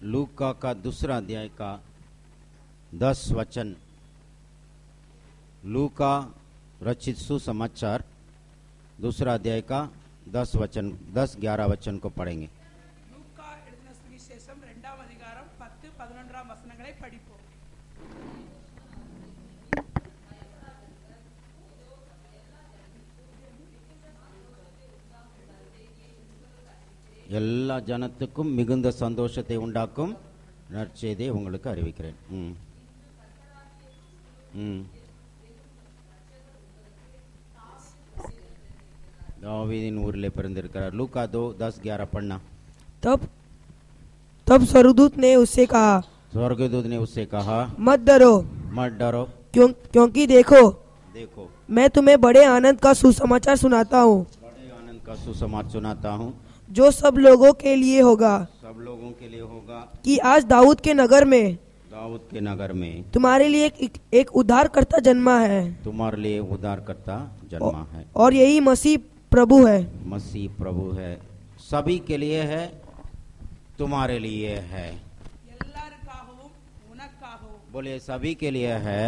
लूका का दूसरा अध्याय का दस वचन लूका रचित सुसमाचार दूसरा अध्याय का दस वचन दस ग्यारह वचन को पढ़ेंगे லூக்கா எழுதின சுவிசேஷம் இரண்டாம் அதிகாரம் பத்து பதினொன்றாம் வசனங்களை படிப்போம் எல்லா ஜனத்துக்கும் மிகுந்த சந்தோஷத்தை உண்டாக்கும் நற்செய்தியை உங்களுக்கு அறிவிக்கிறேன் ம் ம் தாவீதின் ஊரில் பிறந்திருக்கிறார் லூக்கா दो दस ग्यारह पढ़ना तब तब स्वरदूत ने उससे कहा स्वर्गदूत ने उससे कहा मत डरो मत डरो क्यों क्योंकि देखो देखो मैं तुम्हें बड़े आनंद का सुसमाचार सुनाता हूँ बड़े आनंद का सुसमाचार सुनाता हूँ जो सब लोगों के लिए होगा सब लोगों के लिए होगा कि आज दाऊद के नगर में दाऊद के नगर में तुम्हारे लिए एक, एक उद्धारकर्ता जन्मा है तुम्हारे लिए उद्धारकर्ता जन्मा है और यही मसीह प्रभु है मसीह प्रभु है सभी के लिए है तुम्हारे लिए है எல்லாருக்காகவும் உனக்காகவும் बोलिए सभी के लिए है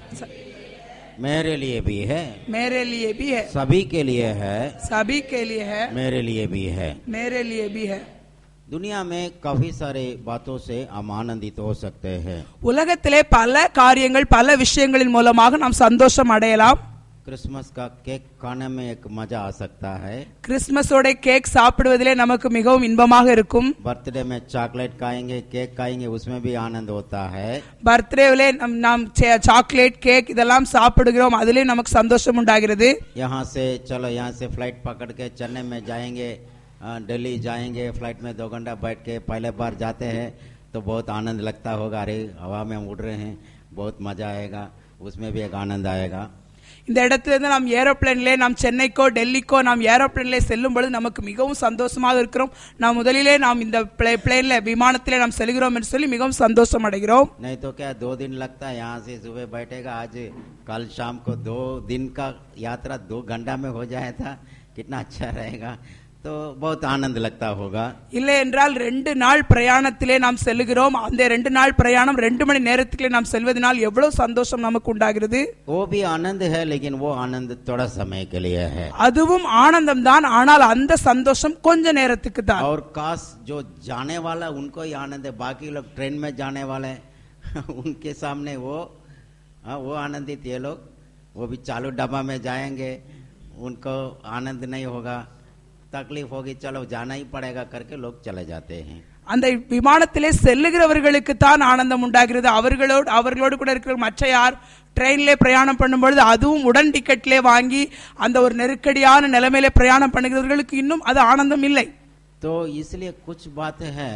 मेरे लिए भी है मेरे लिए भी है सभी के लिए है सभी के लिए है मेरे लिए भी है मेरे लिए भी है दुनिया में काफी सारे बातों से हम आनंदित हो सकते हैं உலகத்திலே பல காரியங்கள் பல விஷயங்களின் மூலமாக நாம் சந்தோஷம் அடையலாம் क्रिसमस का केक खाने में एक मजा आ सकता है கிறிஸ்துமஸோட கேக் சாப்பிடுவதிலே நமக்கு மிகவும் இன்பமாக இருக்கும் बर्थडे में चॉकलेट खाएंगे केक खाएंगे उसमें भी आनंद होता है பர்த்டேவிலே நம் நாம் சே- சாக்லேட் கேக் இதெல்லாம் சாப்பிடுகிறோம் அதிலே நமக்கு சந்தோஷம் உண்டாகிறது यहाँ से चलो यहाँ से फ्लाइट पकड़ के चेन्नई में जाएंगे अ, दिल्ली जाएंगे फ्लाइट में दो घंटा बैठ के पहले बार जाते हैं तो बहुत आनंद लगता होगा अरे हवा में हम उड़ रहे हैं बहुत मजा आएगा उसमें भी एक आनंद आएगा இந்த இடத்துல இருந்து நாம் ஏரோப்ளேன்ல நாம் சென்னைக்கோ டெல்லிக்கோ நாம் ஏரோப்ளேன்ல செல்லும் பொழுது நமக்கு மிகவும் சந்தோஷமாக இருக்கிறோம் நாம் முதலிலே நாம் இந்த பிளே- பிளேன்ல விமானத்திலே நாம் செல்கிறோம் என்று சொல்லி மிகவும் சந்தோஷம் அடைகிறோம் नहीं तो क्या दो दिन लगता है यहाँ से सुबह बैठेगा आज कल शाम को दो दिन का यात्रा दो घंटा में हो जाए था कितना अच्छा रहेगा तो बहुत आनंद लगता होगा இல்லை என்றால் ரெண்டு நாள் பிரயாணத்திலே நாம் செல்லுகிறோம் அந்த ரெண்டு நாள் பிரயாணம் ரெண்டு மணி நேரத்திலே நாம் செல்வதனால் எவ்வளவு சந்தோஷம் நமக்கு உண்டாகிறது वो भी आनंद है लेकिन वो आनंद थोड़ा समय के लिए है அதுவும் ஆனந்தம் தான் ஆனால் அந்த சந்தோஷம் கொஞ்ச நேரத்துக்கு தான் और काश जो जाने वाला उनको ही आनंद है बाकी लोग ट्रेन में जाने वाले हैं, उनके सामने वो हाँ, वो आनंदित ये लोग वो भी चालू डब्बा में जाएंगे उनको आनंद नहीं होगा तकलीफ होगी चलो जाना ही पड़ेगा करके लोग चले जाते हैं அந்த விமானத்திலே செல்லுகிறவர்களுக்கு தான் ஆனந்தம் உண்டாகிறது அவர்களோடு அவர்களோடு கூட இருக்கிற மற்ற யார் ட்ரெயின்ல பிரயாணம் பண்ணும்பொழுது அதுவும் உடன் டிக்கெட்லே வாங்கி அந்த ஒரு நெருக்கடியான நிலைமையில பிரயாணம் பண்ணுகிறவர்களுக்கு இன்னும் அது ஆனந்தம் இல்லை तो इसलिए कुछ बात है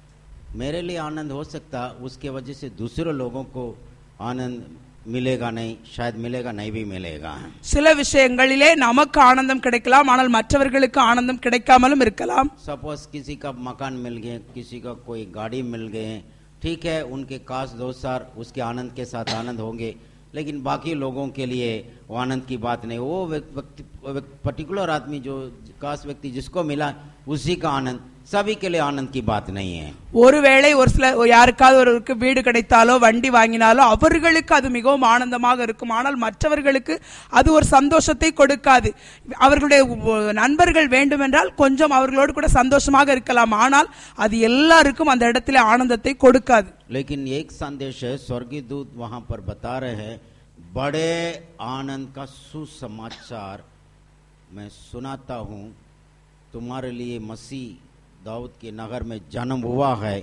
मेरे लिए आनंद हो सकता उसके वजह से दूसरे लोगों को आनंद मिलेगा नहीं शायद मिलेगा नहीं भी मिलेगा சில விஷயங்களிலே நமக்கு ஆனந்தம் கிடைக்கலாம் ஆனால் மற்றவர்களுக்கு ஆனந்தம் கிடைக்காமலும் இருக்கலாம் सपोज किसी का मकान मिल गए किसी का कोई गाड़ी मिल गए ठीक है उनके खास दोस्तार उसके आनंद के साथ आनंद होंगे लेकिन बाकी लोगों के लिए वो आनंद की बात नहीं वो व्यक्ति पर्टिकुलर आदमी जो खास व्यक्ति जिसको मिला उसी का आनंद सभी के लिए आनंद की बात नहीं है ஒருவேளை ஒரு சில யாருக்காவது ஒருவருக்கு வீடு கிடைத்தாலோ வண்டி வாங்கினாலோ அவர்களுக்கு அது மிகவும் ஆனந்தமாக இருக்கும் ஆனால் மற்றவர்களுக்கு அது ஒரு சந்தோஷத்தை கொடுக்காது அவர்களுடைய உ- நண்பர்கள் வேண்டுமென்றால் கொஞ்சம் அவர்களோடு கூட சந்தோஷமாக இருக்கலாம் ஆனால் அது எல்லாருக்கும் அந்த இடத்துல ஆனந்தத்தை கொடுக்காது लेकिन एक संदेश है स्वर्गीय दूत वहां पर बता रहे हैं बड़े आनंद का सुसमाचार मैं सुनाता हूं तुम्हारे लिए मसीह दाऊद के नगर में जन्म हुआ है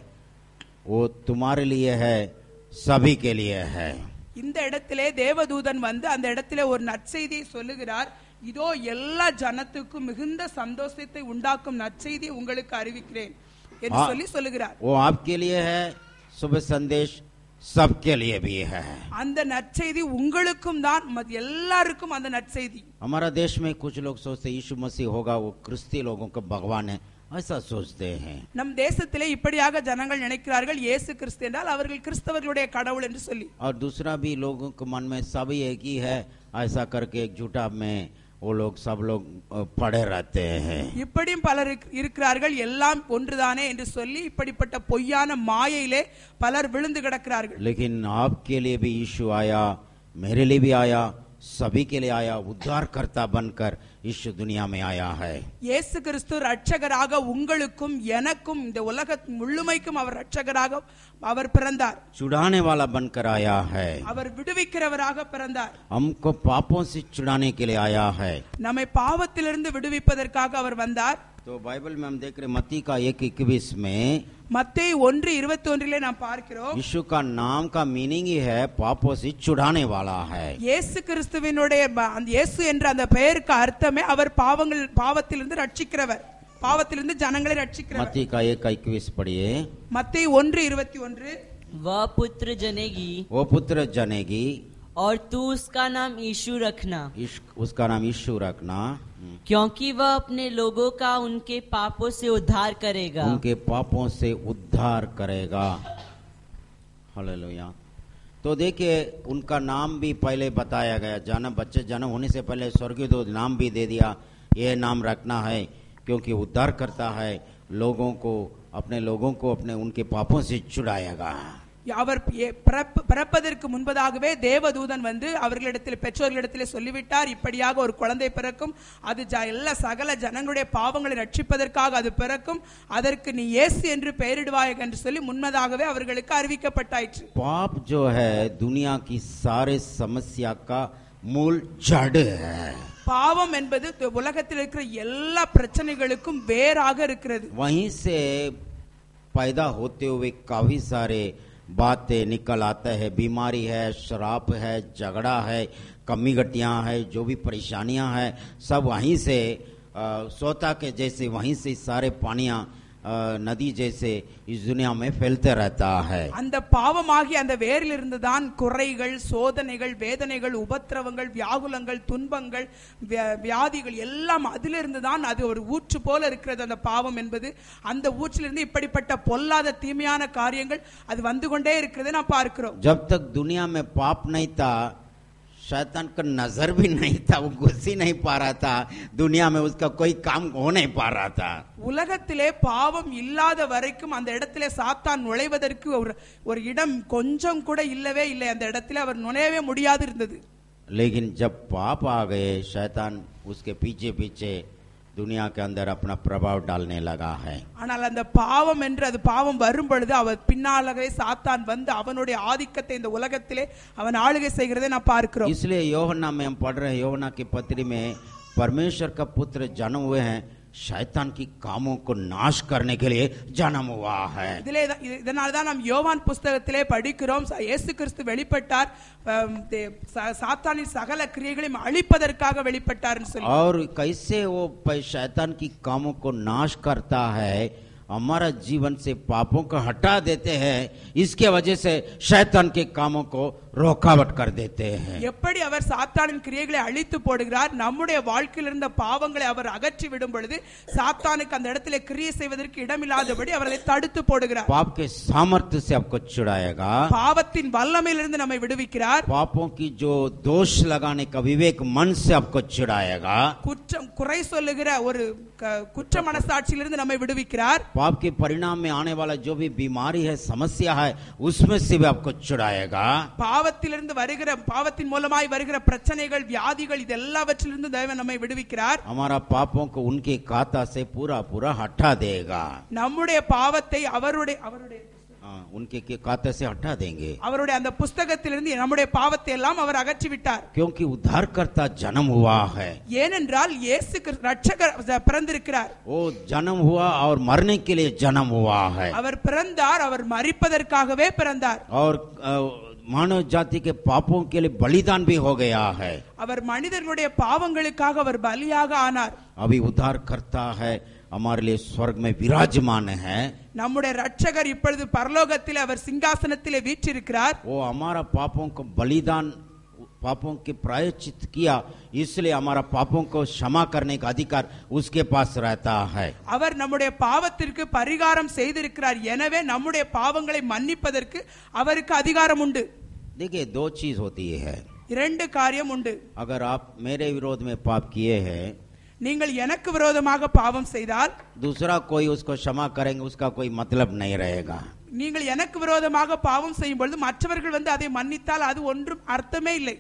वो तुम्हारे लिए है सभी के लिए है இந்த இடத்திலே தேவதூதன் வந்து அந்த இடத்திலே ஒரு நற்செய்தியை சொல்லுகிறார் இதோ எல்லா ஜனத்துக்கும் மிகுந்த சந்தோஷத்தை உண்டாக்கும் நற்செய்தியை உங்களுக்கு அறிவிக்கிறேன் என்று ஆ. சொல்லி சொல்லுகிறார் वो आपके लिए है शुभ संदेश सबके लिए भी है அந்த நற்செய்தி உங்களுக்கும் தான் மத்- எல்லாருக்கும் அந்த நற்செய்தி हमारा देश में कुछ लोग सोचते हैं, यीशु मसीह होगा वो क्रिस्ती लोगों का भगवान है ऐसा सोचते हैं நம் தேசத்திலே இப்படியாக ஜனங்கள் நினைக்கிறார்கள் இயேசு கிறிஸ்து என்றால் அவர்கள் கிறிஸ்தவர்களுடைய கடவுள் என்று சொல்லி और दूसरा भी लोगों के मन में सभी एक ही है ऐसा करके एक झूठा में वो लोग सब लोग अ, पड़े रहते हैं இப்படியும் பலர் இருக்- இருக்கிறார்கள் எல்லாம் ஒன்றுதானே என்று சொல்லி இப்படிப்பட்ட பொய்யான மாயையிலே பலர் விழுந்து கிடக்கிறார்கள் लेकिन आपके लिए भी यीशु आया मेरे लिए भी आया सभी के लिए आया उद्धारकर्ता बनकर इस दुनिया में आया है இயேசு கிறிஸ்து ரட்சகராக உங்களுக்கும் எனக்கும் இந்த உலக முழுமைக்கும் அவர் ரட்சகராக அவர் பிறந்தார் छुड़ाने वाला बनकर आया है அவர் விடுவிக்கிறவராக பிறந்தார் हमको पापों से छुड़ाने के लिए आया है நம்மை பாவத்திலிருந்து விடுவிப்பதற்காக அவர் வந்தார் तो बाइबल में हम देख रहे मत्ती का एक इक्कीस में மத்தேயு ஒன்று இருபத்தி ஒன்றிலே நாம் பார்க்கிறோம் यीशु का नाम का मीनिंग ही है पापों से छुड़ाने वाला है இயேசு கிறிஸ்துவினுடைய ப- அந்த இயேசு என்ற அந்த பெயருக்கு அர்த்தமே அவர் பாவங்கள் பாவத்திலிருந்து ரட்சிக்கிறவர் பாவத்திலிருந்து ஜனங்களை ரட்சிக்கிறவர் मत्ती का एक का इक्कीस पढ़िए மத்தேயு ஒன்று இருபத்தி ஒன்று वह पुत्र जनेगी वो पुत्र जनेगी और तू उसका नाम यीशु रखना इश्क- उसका नाम यीशु रखना क्योंकि वह अपने लोगों का उनके पापों से उद्धार करेगा उनके पापों से उद्धार करेगा हालेलुया तो देखिए उनका नाम भी पहले बताया गया जन्म बच्चे जन्म होने से पहले स्वर्गीय दूत नाम भी दे दिया ये नाम रखना है क्योंकि उद्धार करता है लोगों को अपने लोगों को अपने उनके पापों से छुड़ाएगा அவர் எ- பிறப்ப- பிறப்பதற்கு முன்பதாகவே தேவதூதன் வந்து அவர்களிடத்தில் பெற்றோர்களிடத்தில் சொல்லிவிட்டார் இப்படியாக ஒரு குழந்தை பிறக்கும் அது ஜ- எல்லா சகல ஜனங்களுடைய பாவங்களை ரட்சிப்பதற்காக அது பிறக்கும் அதற்கு நீ இயேசு என்று பெயரிடுவாய் என்று சொல்லி முன்னதாகவே அவர்களுக்கு அறிவிக்கப்பட்டாயிற்று पाप जो है दुनिया की सारे समस्या का मूल जड़ है பாவம் என்பது த- உலகத்தில் இருக்கிற எல்லா பிரச்சனைகளுக்கும் வேறாக இருக்கிறது वहीं से पैदा होते हुए काफी सारे बातें निकल आते हैं बीमारी है शराब है झगड़ा है कमी गटियां है जो भी परेशानियां हैं सब वहीं से अ, सोता के जैसे वहीं से सारे पानियां अ, नदी जैसे इस दुनिया में फैलते रहता है அந்த பாவமாகி அந்த வேரிலிருந்து தான் குறைகள் சோதனைகள் வேதனைகள் உபத்திரவங்கள் வியாகுலங்கள் துன்பங்கள் வியா- வியாதிகள் எல்லாம் அதிலிருந்து தான் அது ஒரு ஊற்று போல இருக்கிறது அந்த பாவம் என்பது அந்த ஊற்றிலிருந்து இப்படிப்பட்ட பொல்லாத தீமையான காரியங்கள் அது வந்து கொண்டே இருக்கிறது நான் பார்க்கிறோம் जब तक दुनिया में पाप नहीं था शैतान का नजर भी नहीं था वो घुस ही नहीं पा रहा था दुनिया में उसका कोई काम हो नहीं पा रहा था உலகத்திலே பாவம் இல்லாத வரைக்கும் அந்த இடத்திலே சாத்தான் நுழைவதற்கு ஒரு ஒரு இடம் கொஞ்சம் கூட இல்லவே இல்லை அந்த இடத்திலே அவர் நுழையவே முடியாது இருந்தது लेकिन जब पाप आ गए शैतान उसके पीछे पीछे दुनिया के अंदर अपना प्रभाव डालने लगा है ஆனால் அந்த பாவம் என்று அது பாவம் வரும் பொழுது அவர் பின்னாலவே சாத்தான் வந்து அவனுடைய ஆதிக்கத்தை இந்த உலகத்திலே அவன் ஆளுகை செய்கிறதை நான் பார்க்கிறோம் इसलिए योहना में हम पढ़ रहे हैं योहना की पत्री में परमेश्वर का पुत्र जन्म हुए हैं शैतान की कामों को नाश करने के लिए जन्म हुआ है இதிலே தான் இதனால தான் நாம் யோவான் புஸ்தகத்திலே படிக்கிறோம் ச- இயேசு கிறிஸ்து வெளிப்பட்டார் அம், தே- ச- சாத்தானின் சகல கிரியைகளையும் அழிப்பதற்காக வெளிப்பட்டார்னு சொல்லி और कैसे वो प- शैतान की कामों को नाश करता है हमारा जीवन से पापों को हटा देते हैं इसके वजह से शैतान के कामों को रोकावट कर देते हैं எப்படி அவர் சாத்தானின் கிரியைகளை அழித்து போடுகிறார் நம்முடைய வாழ்க்கையில் இருந்த பாவங்களை அவர் அகற்றி விடும் பொழுது சாத்தானுக்கு அந்த இடத்திலே கிரியை செய்வதற்கு இடமில்லாதபடி அவர்களை தடுத்து போடுகிறார் पाप के सामर्थ्य से आपको छुड़ाएगा பாவத்தின் வல்லமையிலிருந்து நம்மை விடுவிக்கிறார் पापों की जो दोष लगाने का विवेक मन से आपको छुड़ाएगा குற்றம் குறை சொல்லுகிற ஒரு க- குற்ற மனசாட்சியிலிருந்து நம்மை விடுவிக்கிறார் पाप के परिणाम में आने वाला जो भी बीमारी है समस्या है उसमें से भी आपको छुड़ाएगा பாவத்திலிருந்து வருகிற பாவத்தின் மூலமாய் வருகிற பிரச்சனைகள் வியாதிகள் இது எல்லாவற்றிலிருந்து தேவன் நம்மை விடுவிக்கிறார் हमारा पापों को उनके खाता से पूरा पूरा हटा देगा நம்முடைய பாவத்தை அவருடைய அவருடைய हाँ, उनके के खाते से हटा देंगे அவருடைய அந்த புஸ்தகத்திலிருந்து நம்முடைய பாவத்தை எல்லாம் அவர் அகற்றி விட்டார் क्योंकि उद्धारकर्ता जन्म हुआ है ஏனென்றால் இயேசு கிறிஸ்து ரட்சகர் ஜ- பிறந்திருக்கிறார் वो जन्म हुआ और मरने के लिए जन्म हुआ है அவர் பிறந்தார் அவர் மரிப்பதற்காகவே பிறந்தார் और अ, मानव जाति के पापों के लिए बलिदान भी हो गया है அவர் மனிதர்களுடைய பாவங்களுக்காக அவர் பலியாக ஆனார் अभी उद्धार करता है हमारे लिए स्वर्ग में विराजमान है நம்முடைய ரட்சகர் இப்பொழுது பரலோகத்தில் அவர் சிங்காசனத்திலே வீற்றிருக்கிறார் वो हमारा पापों को बलिदान पापों के प्रायश्चित किया इसलिए हमारा पापों को क्षमा करने का अधिकार उसके पास रहता है அவர் நம்முடைய பாவத்திற்கு பரிகாரம் செய்திருக்கிறார் எனவே நம்முடைய பாவங்களை மன்னிப்பதற்கு அவருக்கு அதிகாரம் உண்டு देखिए दो चीज होती है இரண்டு காரியம் உண்டு अगर आप मेरे विरोध में पाप किए हैं நீங்கள் எனக்கு விரோதமாக பாவம் செய்தால் दूसरा कोई उसको क्षमा करेंगे उसका कोई मतलब नहीं रहेगा நீங்கள் எனக்கு விரோதமாக பாவம் செய்யும் பொழுது மற்றவர்கள் வந்து அதை மன்னித்தால் அது ஒன்றும் அர்த்தமே இல்லை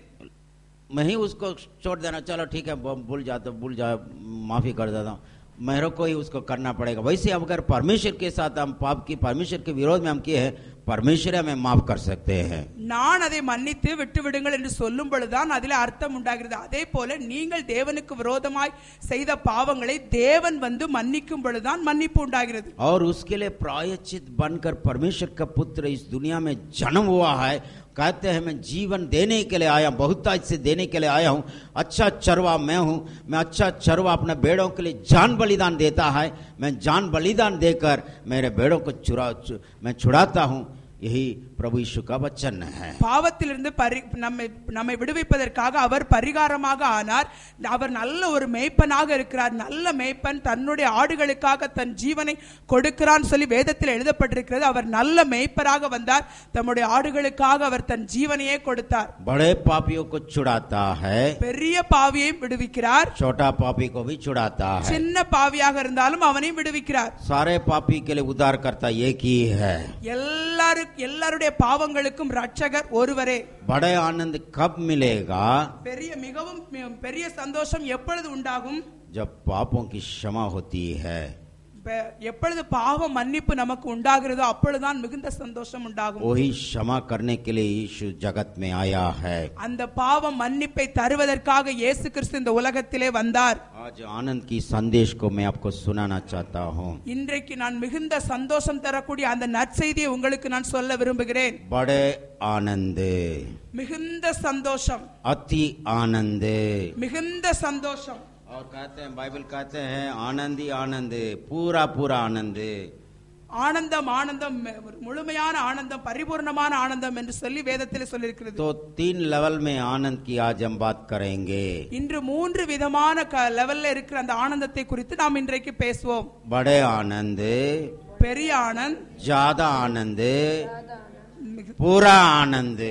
मैं ही उसको छोड़ देना चलो ठीक है ब- भूल जा तो भूल जा माफी कर देता हूँ मेरे को ही उसको करना पड़ेगा वैसे अगर परमेश्वर के साथ हम पाप की परमेश्वर के विरोध में हम किए हैं परमेश्वर हमें माफ कर सकते हैं நான் அதை மன்னித்து விட்டு விடுங்கள் என்று சொல்லும் பொழுதுதான் அதில் அர்த்தம் உண்டாகிறது அதே போல நீங்கள் தேவனுக்கு விரோதமாய் செய்த பாவங்களை தேவன் வந்து மன்னிக்கும் பொழுதுதான் மன்னிப்பு உண்டாகிறது और उसके लिए प्रायश्चित बनकर परमेश्वर का पुत्र इस दुनिया में जन्म हुआ है कहते हैं मैं जीवन देने के लिए आया बहुतायत से देने के लिए आया हूँ अच्छा चरवा मैं हूँ मैं अच्छा चरवा अपने बेड़ों के लिए जान बलिदान देता है मैं जान बलिदान देकर मेरे बेड़ों को चुरा चु, मैं छुड़ाता हूँ यही प्रभु यीशु का वचन है பாவத்திலிருந்து பரி நம்மை நம்மை விடுவிப்பதற்காக அவர் பரிகாரமாக ஆனார் அவர் நல்ல ஒரு மேய்ப்பனாக இருக்கிறார் நல்ல மேய்ப்பன் தன்னுடைய ஆடுகளுக்காக தன் ஜீவனை கொடுக்கிறான் சொல்லி வேதத்தில் எழுதப்பட்டிருக்கிறது அவர் நல்ல மேய்ப்பராக வந்தார் தம்முடைய ஆடுகளுக்காக அவர் தன் ஜீவனையே கொடுத்தார் बड़े पापियों को छुड़ाता है பெரிய பாவியையும் விடுவிக்கிறார் छोटा पापी को भी छुड़ाता है சின்ன பாவியாக இருந்தாலும் அவனையும் விடுவிக்கிறார் सारे पापी के लिए उद्धार करता एक ही है எல்லாரும் எல்லாருடைய பாவங்களுக்கும் ரட்சகர் ஒருவரே बड़े आनंद कब मिलेगा பெரிய மிகவும் மி- பெரிய சந்தோஷம் எப்பொழுது உண்டாகும் जब पापों की क्षमा होती है இப்ப எப்பொழுது பாவ மன்னிப்பு நமக்கு உண்டாகிறதோ அப்பொழுதுதான் மிகுந்த சந்தோஷம் உண்டாகும் वही क्षमा करने के लिए यीशु जगत में आया है அந்த பாவ மன்னிப்பை தருவதற்காக இயேசு கிறிஸ்து இந்த உலகத்திலே வந்தார் आज आनंद की संदेश को मैं आपको सुनाना चाहता हूँ இன்றைக்கு நான் மிகுந்த சந்தோஷம் தரக்கூடிய அந்த நற்செய்தியை உங்களுக்கு நான் சொல்ல விரும்புகிறேன் बड़े आनंद மிகுந்த சந்தோஷம் अति आनंद மிகுந்த சந்தோஷம் और कहते हैं बाइबल कहते हैं आनंद ही आनंद पूरा पूरा आनंद ஆனந்தம் ஆனந்தம் ஒரு முழுமையான ஆனந்தம் பரிபூர்ணமான ஆனந்தம் என்று சொல்லி வேதத்தில் சொல்லியிருக்கிறது तो तीन लेवल में आनंद की आज हम बात करेंगे இன்று மூன்று விதமான க- லெவல்ல இருக்கிற அந்த ஆனந்தத்தை குறித்து நாம் இன்றைக்கு பேசுவோம் बड़े आनंद பெரிய ஆனந்த் ज्यादा आनंद पूरा आनंद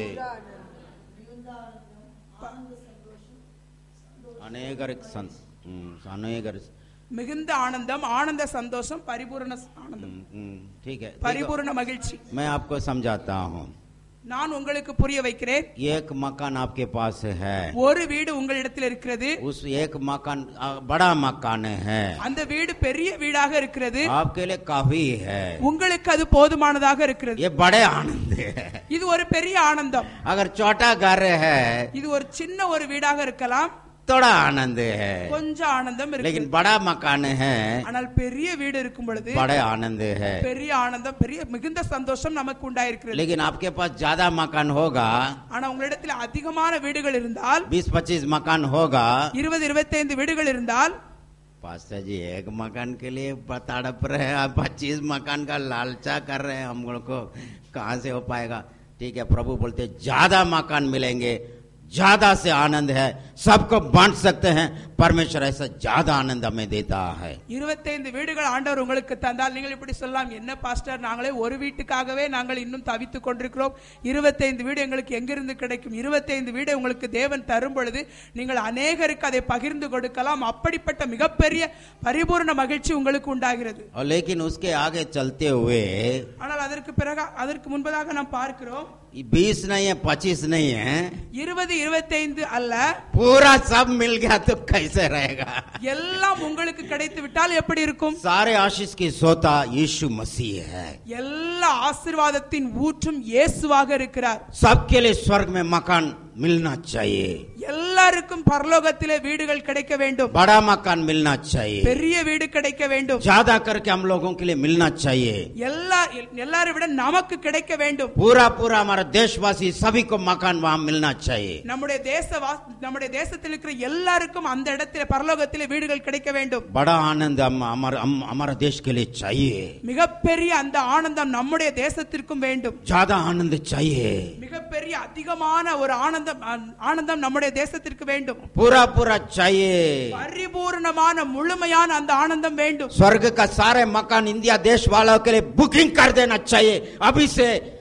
अनेकर सं- हम्म, अनेकर மிகுந்த ஆனந்தம் ஆனந்த சந்தோஷம் பரிபூரண ஆனந்தம் हम्म, हम्म, ठीक है देखो, பரிபூரண மகிழ்ச்சி मैं आपको समझाता हूँ நான் உங்களுக்கு புரிய வைக்கிறேன் एक मकान आपके पास है ஒரு வீடு உங்களிடத்தில் இருக்கிறது उस एक मकान आ, बड़ा मकान है அந்த வீடு பெரிய வீடாக இருக்கிறது आपके लिए काफी है உங்களுக்கு அது போதுமானதாக இருக்கிறது ये बड़े आनंद है இது ஒரு பெரிய ஆனந்தம் अगर छोटा घर है இது ஒரு சின்ன ஒரு வீடாக இருக்கலாம் थोड़ा आनंद है கொஞ்சம் ஆனந்தம் இருக்கு लेकिन बड़ा मकान है ஆனால் பெரிய வீடு இருக்கும் பொழுது बड़े आनंद है பெரிய ஆனந்தம் பெரிய மிகுந்த சந்தோஷம் நமக்கு உண்டாயிருக்கிறது लेकिन आपके पास ज्यादा मकान होगा ஆனா உங்களிடத்தில் அதிகமான வீடுகள் இருந்தால் बीस पच्चीस मकान होगा இருபது இருபத்தைந்து வீடுகள் இருந்தால் पास्टर जी एक मकान के लिए तड़प रहे हैं आप पच्चीस मकान का लालचा कर रहे हैं हम लोग को कहाँ से हो पाएगा ठीक है प्रभु बोलते हैं, ज्यादा मकान मिलेंगे ज्यादा से आनंद है सबको बांट सकते हैं परमेश्वर ऐसा ज्यादा आनंद हमें देता है இருபத்தைந்து வீடுகள் ஆண்டவர் உங்களுக்கு தந்தால் நீங்கள் இப்படி சொல்லலாம் என்ன பாஸ்டர் நாங்களே ஒரு வீட்டுக்காகவே நாங்கள் இன்னும் தவித்துக் கொண்டிருக்கிறோம் இருபத்தைந்து வீடு எங்களுக்கு எங்கிருந்து கிடைக்கும் இருபத்தைந்து வீடு உங்களுக்கு தேவன் தரும் பொழுது நீங்கள் அநேகருக்கு அதை பகிர்ந்து கொடுக்கலாம் அப்படிப்பட்ட மிகப்பெரிய பரிபூர்ண மகிழ்ச்சி உங்களுக்கு உண்டாகிறது और लेकिन उसके आगे चलते हुए ஆனால் அதற்கு பிறகு அதற்கு முன்பதாக நாம் பார்க்கிறோம் बीस नहीं है पच्चीस नहीं है இருபது இருபத்தைந்து அல்ல पूरा सब मिल गया तो कैसे रहेगा எல்லாம் உங்களுக்கு கிடைத்து விட்டால் எப்படி இருக்கும் सारे आशीष की सोता यीशु मसीह है எல்லா ஆசீர்வாதத்தின் ஊற்றும் இயேசுவாக இருக்கிறார் सबके लिए स्वर्ग में मकान मिलना चाहिए எல்லாருக்கும் பரலோகத்திலே வீடுகள் கிடைக்க வேண்டும் बड़ा मकान मिलना चाहिए பெரிய வீடு கிடைக்க வேண்டும் ज्यादा करके हम लोगों के लिए मिलना चाहिए எல்லா எல்லாரை விட நமக்கு கிடைக்க வேண்டும் पूरा पूरा हमारा देशवासी सभी को मकान वहाँ मिलना चाहिए நம்முடைய தேச நம்முடைய தேசத்தில் இருக்கிற எல்லாருக்கும் அந்த இடத்துல பரலோகத்திலே வீடுகள் கிடைக்க வேண்டும் बड़ा आनंद हम हमारा हम, हमारा देश के लिए चाहिए மிகப்பெரிய அந்த ஆனந்தம் நம்முடைய தேசத்திற்கும் வேண்டும் ज्यादा आनंद चाहिए மிகப்பெரிய அதிகமான ஒரு ஆனந்தம் ஆனந்தம் நம்முடைய தேசத்திற்கு வேண்டும் पूरा पूरा चाहिए பரிபூர்ணமான முழுமையான அந்த ஆனந்தம் வேண்டும் स्वर्ग का सारे मकान इंडिया देश वालों के लिए बुकिंग कर देना चाहिए अभी से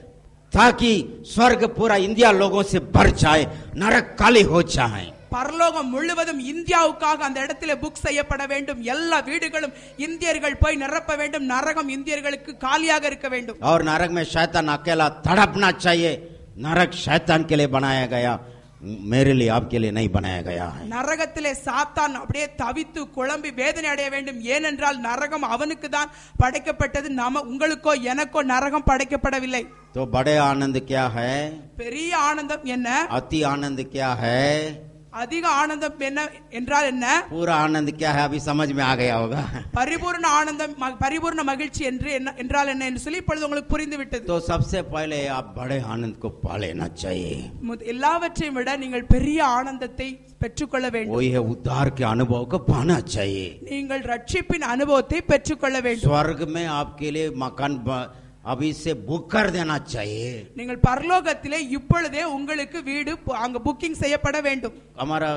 ताकि स्वर्ग पूरा इंडिया लोगों से भर जाए नरक काली हो जाए பரலோகம் முழுவதும் இந்தியாவுக்காக அந்த இடத்துல புக் செய்யப்பட வேண்டும் எல்லா வீடுகளும் இந்தியர்கள் போய் நிரப்ப வேண்டும் நரகம் இந்தியர்களுக்கு காலியாக இருக்க வேண்டும் और नरक में शैतान अकेला तड़पना चाहिए नरक शैतान के लिए बनाया गया मेरे लिए आपके लिए नहीं बनाया गया है நரகத்திலே சாத்தான் அப்படியே தவித்து குழம்பி வேதனை அடைய வேண்டும் ஏனென்றால் நரகம் அவனுக்கு தான் படைக்கப்பட்டது நாம உங்களுக்கோ எனக்கோ நரகம் படைக்கப்படவில்லை तो बड़े आनंद क्या है பெரிய ஆனந்தம் என்ன अति आनंद क्या है அதிக ஆனந்தம் என்ன என்றால் என்ன पूरा आनंद क्या है अभी समझ में आ गया होगा பரிபூர்ண ஆனந்தம் ம- பரிபூர்ண மகிழ்ச்சி என்று என்ன என்றால் என்ன என்று சொல்லி இப்பொழுது உங்களுக்கு புரிந்து விட்டது तो सबसे पहले आप बड़े आनंद को पा लेना चाहिए முத- எல்லாவற்றையும் விட நீங்கள் பெரிய ஆனந்தத்தை பெற்றுக்கொள்ள வேண்டும் वही है उद्धार के अनुभव को पाना चाहिए நீங்கள் ரட்சிப்பின் அனுபவத்தை பெற்றுக்கொள்ள வேண்டும் स्वर्ग में आपके लिए मकान ब- अभी से बुक कर देना चाहिए நீங்கள் பரலோகத்திலே இப்பொழுதே உங்களுக்கு வீடு பு- அங்க புக்கிங் செய்யப்பட வேண்டும் हमारा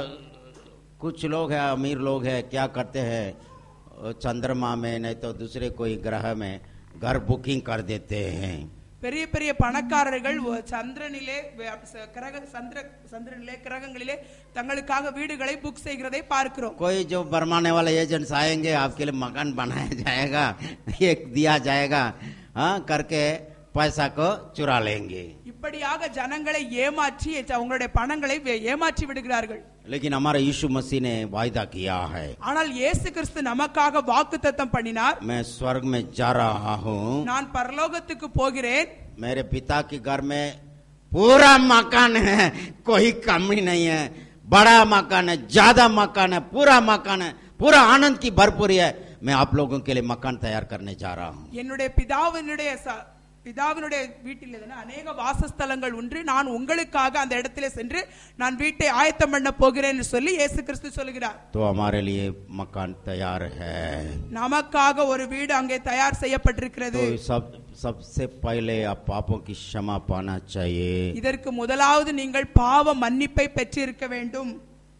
कुछ लोग है अमीर लोग है क्या करते हैं अ, चंद्रमा में नहीं तो दूसरे कोई ग्रह में घर बुकिंग कर देते हैं பெரிய பெரிய பணக்காரர்கள் ஒ- சந்திரனிலே வ- ச- கிரக சந்திர சந்திரனிலே கிரகங்களிலே தங்களுக்காக வீடுகளை புக் செய்கிறதை பார்க்கிறோம் कोई जो बरमाने वाले एजेंट्स आएंगे आपके लिए मकान बनाया जाएगा एक दिया जाएगा हाँ करके पैसा को चुरा लेंगे இப்படியாக ஜனங்களை ஏமாற்றி அவங்களுடைய பணங்களை வே- ஏமாற்றி விடுகிறார்கள் लेकिन हमारा यीशु मसीह ने वायदा किया है ஆனால் இயேசு கிறிஸ்து நமக்காக வாக்குத்தத்தம் பண்ணினார் मैं स्वर्ग में जा रहा हूँ நான் பரலோகத்துக்கு போகிறேன் मेरे पिता के घर में पूरा मकान है कोई कमी नहीं है बड़ा मकान है ज्यादा मकान है पूरा मकान है पूरा आनंद की भरपूरी है मैं आप लोगों के लिए मकान तैयार करने जा रहा हूँ என்னுடைய பிதாவினுடைய ச- பிதாவினுடைய வீட்டில் எதுனா அநேக வாசஸ்தலங்கள் உண்டு நான் உங்களுக்காக அந்த இடத்திலே சென்று நான் வீட்டை ஆயத்தம் பண்ண போகிறேன் என்று சொல்லி இயேசு கிறிஸ்து சொல்கிறார் तो हमारे लिए मकान तैयार है நமக்காக ஒரு வீடு அங்கே தயார் செய்யப்பட்டிருக்கிறது तो सब सबसे पहले आप पापों की क्षमा पाना चाहिए இதற்கு முதலாவது நீங்கள் பாவ மன்னிப்பை பெற்றிருக்க வேண்டும்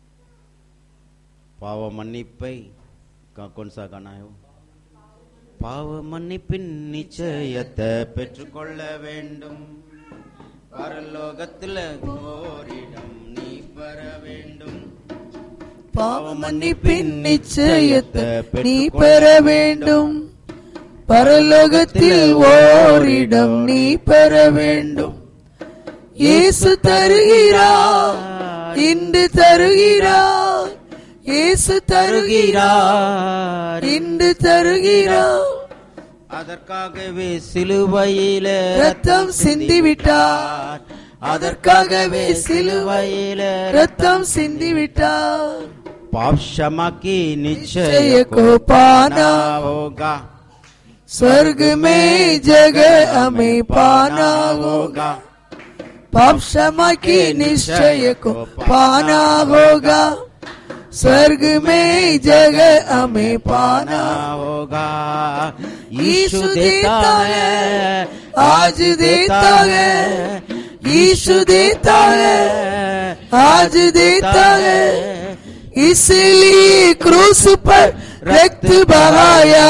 पाव मन्निपै का कौन सा गाना है वो பாவ மன்னிப்பின் நிச்சயத்தை பெற்றுக்கொள்ள வேண்டும் பரலோகத்துல ஓரிடம் நீ பெற வேண்டும் பாவ மன்னிப்பின் நிச்சயத்தை நீ பெற வேண்டும் பரலோகத்தில் ஓரிடம் நீ பெற வேண்டும் இயேசு தருகிறார் இன்று தருகிறார் இயேசு தருகிறார் இன்று தருகிறார் அதற்காகவே சிலுவையில ரத்தம் சிந்திவிட்டார் அதற்காகவே சிலுவையில ரத்தம் சிந்திவிட்டார் पाप क्षमा की निश्चय निश्चय को को पाना पाना होगा स्वर्ग में जगह हमें पाना होगा पाप क्षमा की निश्चय को पाना होगा स्वर्ग में जगह हमें पाना होगा यीशु देता है आज देता है यीशु देता है आज देता है इसलिए क्रूस पर रक्त बहाया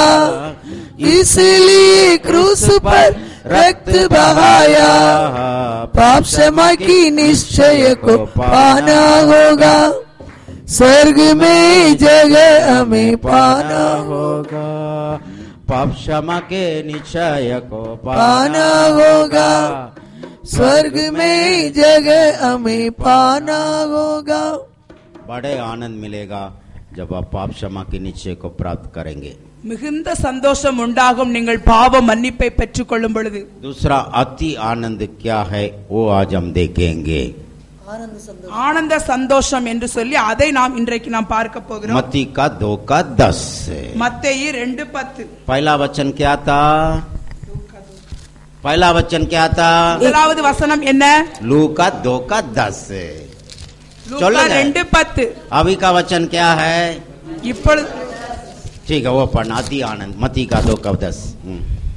इसलिए क्रूस पर रक्त बहाया पाप क्षमा की निश्चय को पाना होगा स्वर्ग में जगह हमें पाना होगा पाप क्षमा के निश्चय को पाना होगा स्वर्ग में जगह हमें पाना होगा बड़े आनंद मिलेगा जब आप पाप क्षमा के निश्चय को प्राप्त करेंगे மிகுந்த சந்தோஷம் உண்டாகும் நீங்கள் பாவ மன்னிப்பை பெற்றுக்கொள்ளும் பொழுது दूसरा अति आनंद क्या है वो आज हम देखेंगे ஆனந்த சந்தோஷம் என்று சொல்லி அதை நாம் இன்றைக்கு நாம் பார்க்க போகிறோம் मती का दो का दस மத்தேயு ரெண்டு பத்து पहला वचन क्या था पहला वचन क्या था முதலாவது வசனம் என்ன लू का दो का दस லூக்கா சொல்லுங்க. ரெண்டு பத்து अभी का वचन क्या है இப்பொழுது ठीक है वो पढ़ना अति आनंद मती का दो का दस हम्म.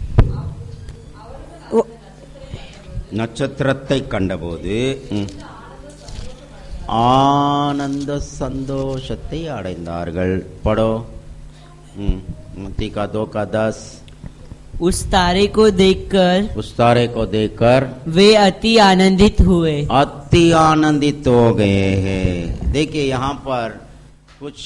நட்சத்திரத்தை கண்டபோது ம், ஆனந்த சந்தோஷத்தை அடைந்தார்கள் படோ ம், மத்தி கா தோ கா தஸ் उस तारे को देखकर उस तारे को देखकर वे अति आनंदित हुए अति आनंदित हो गए हैं देखिए यहाँ पर कुछ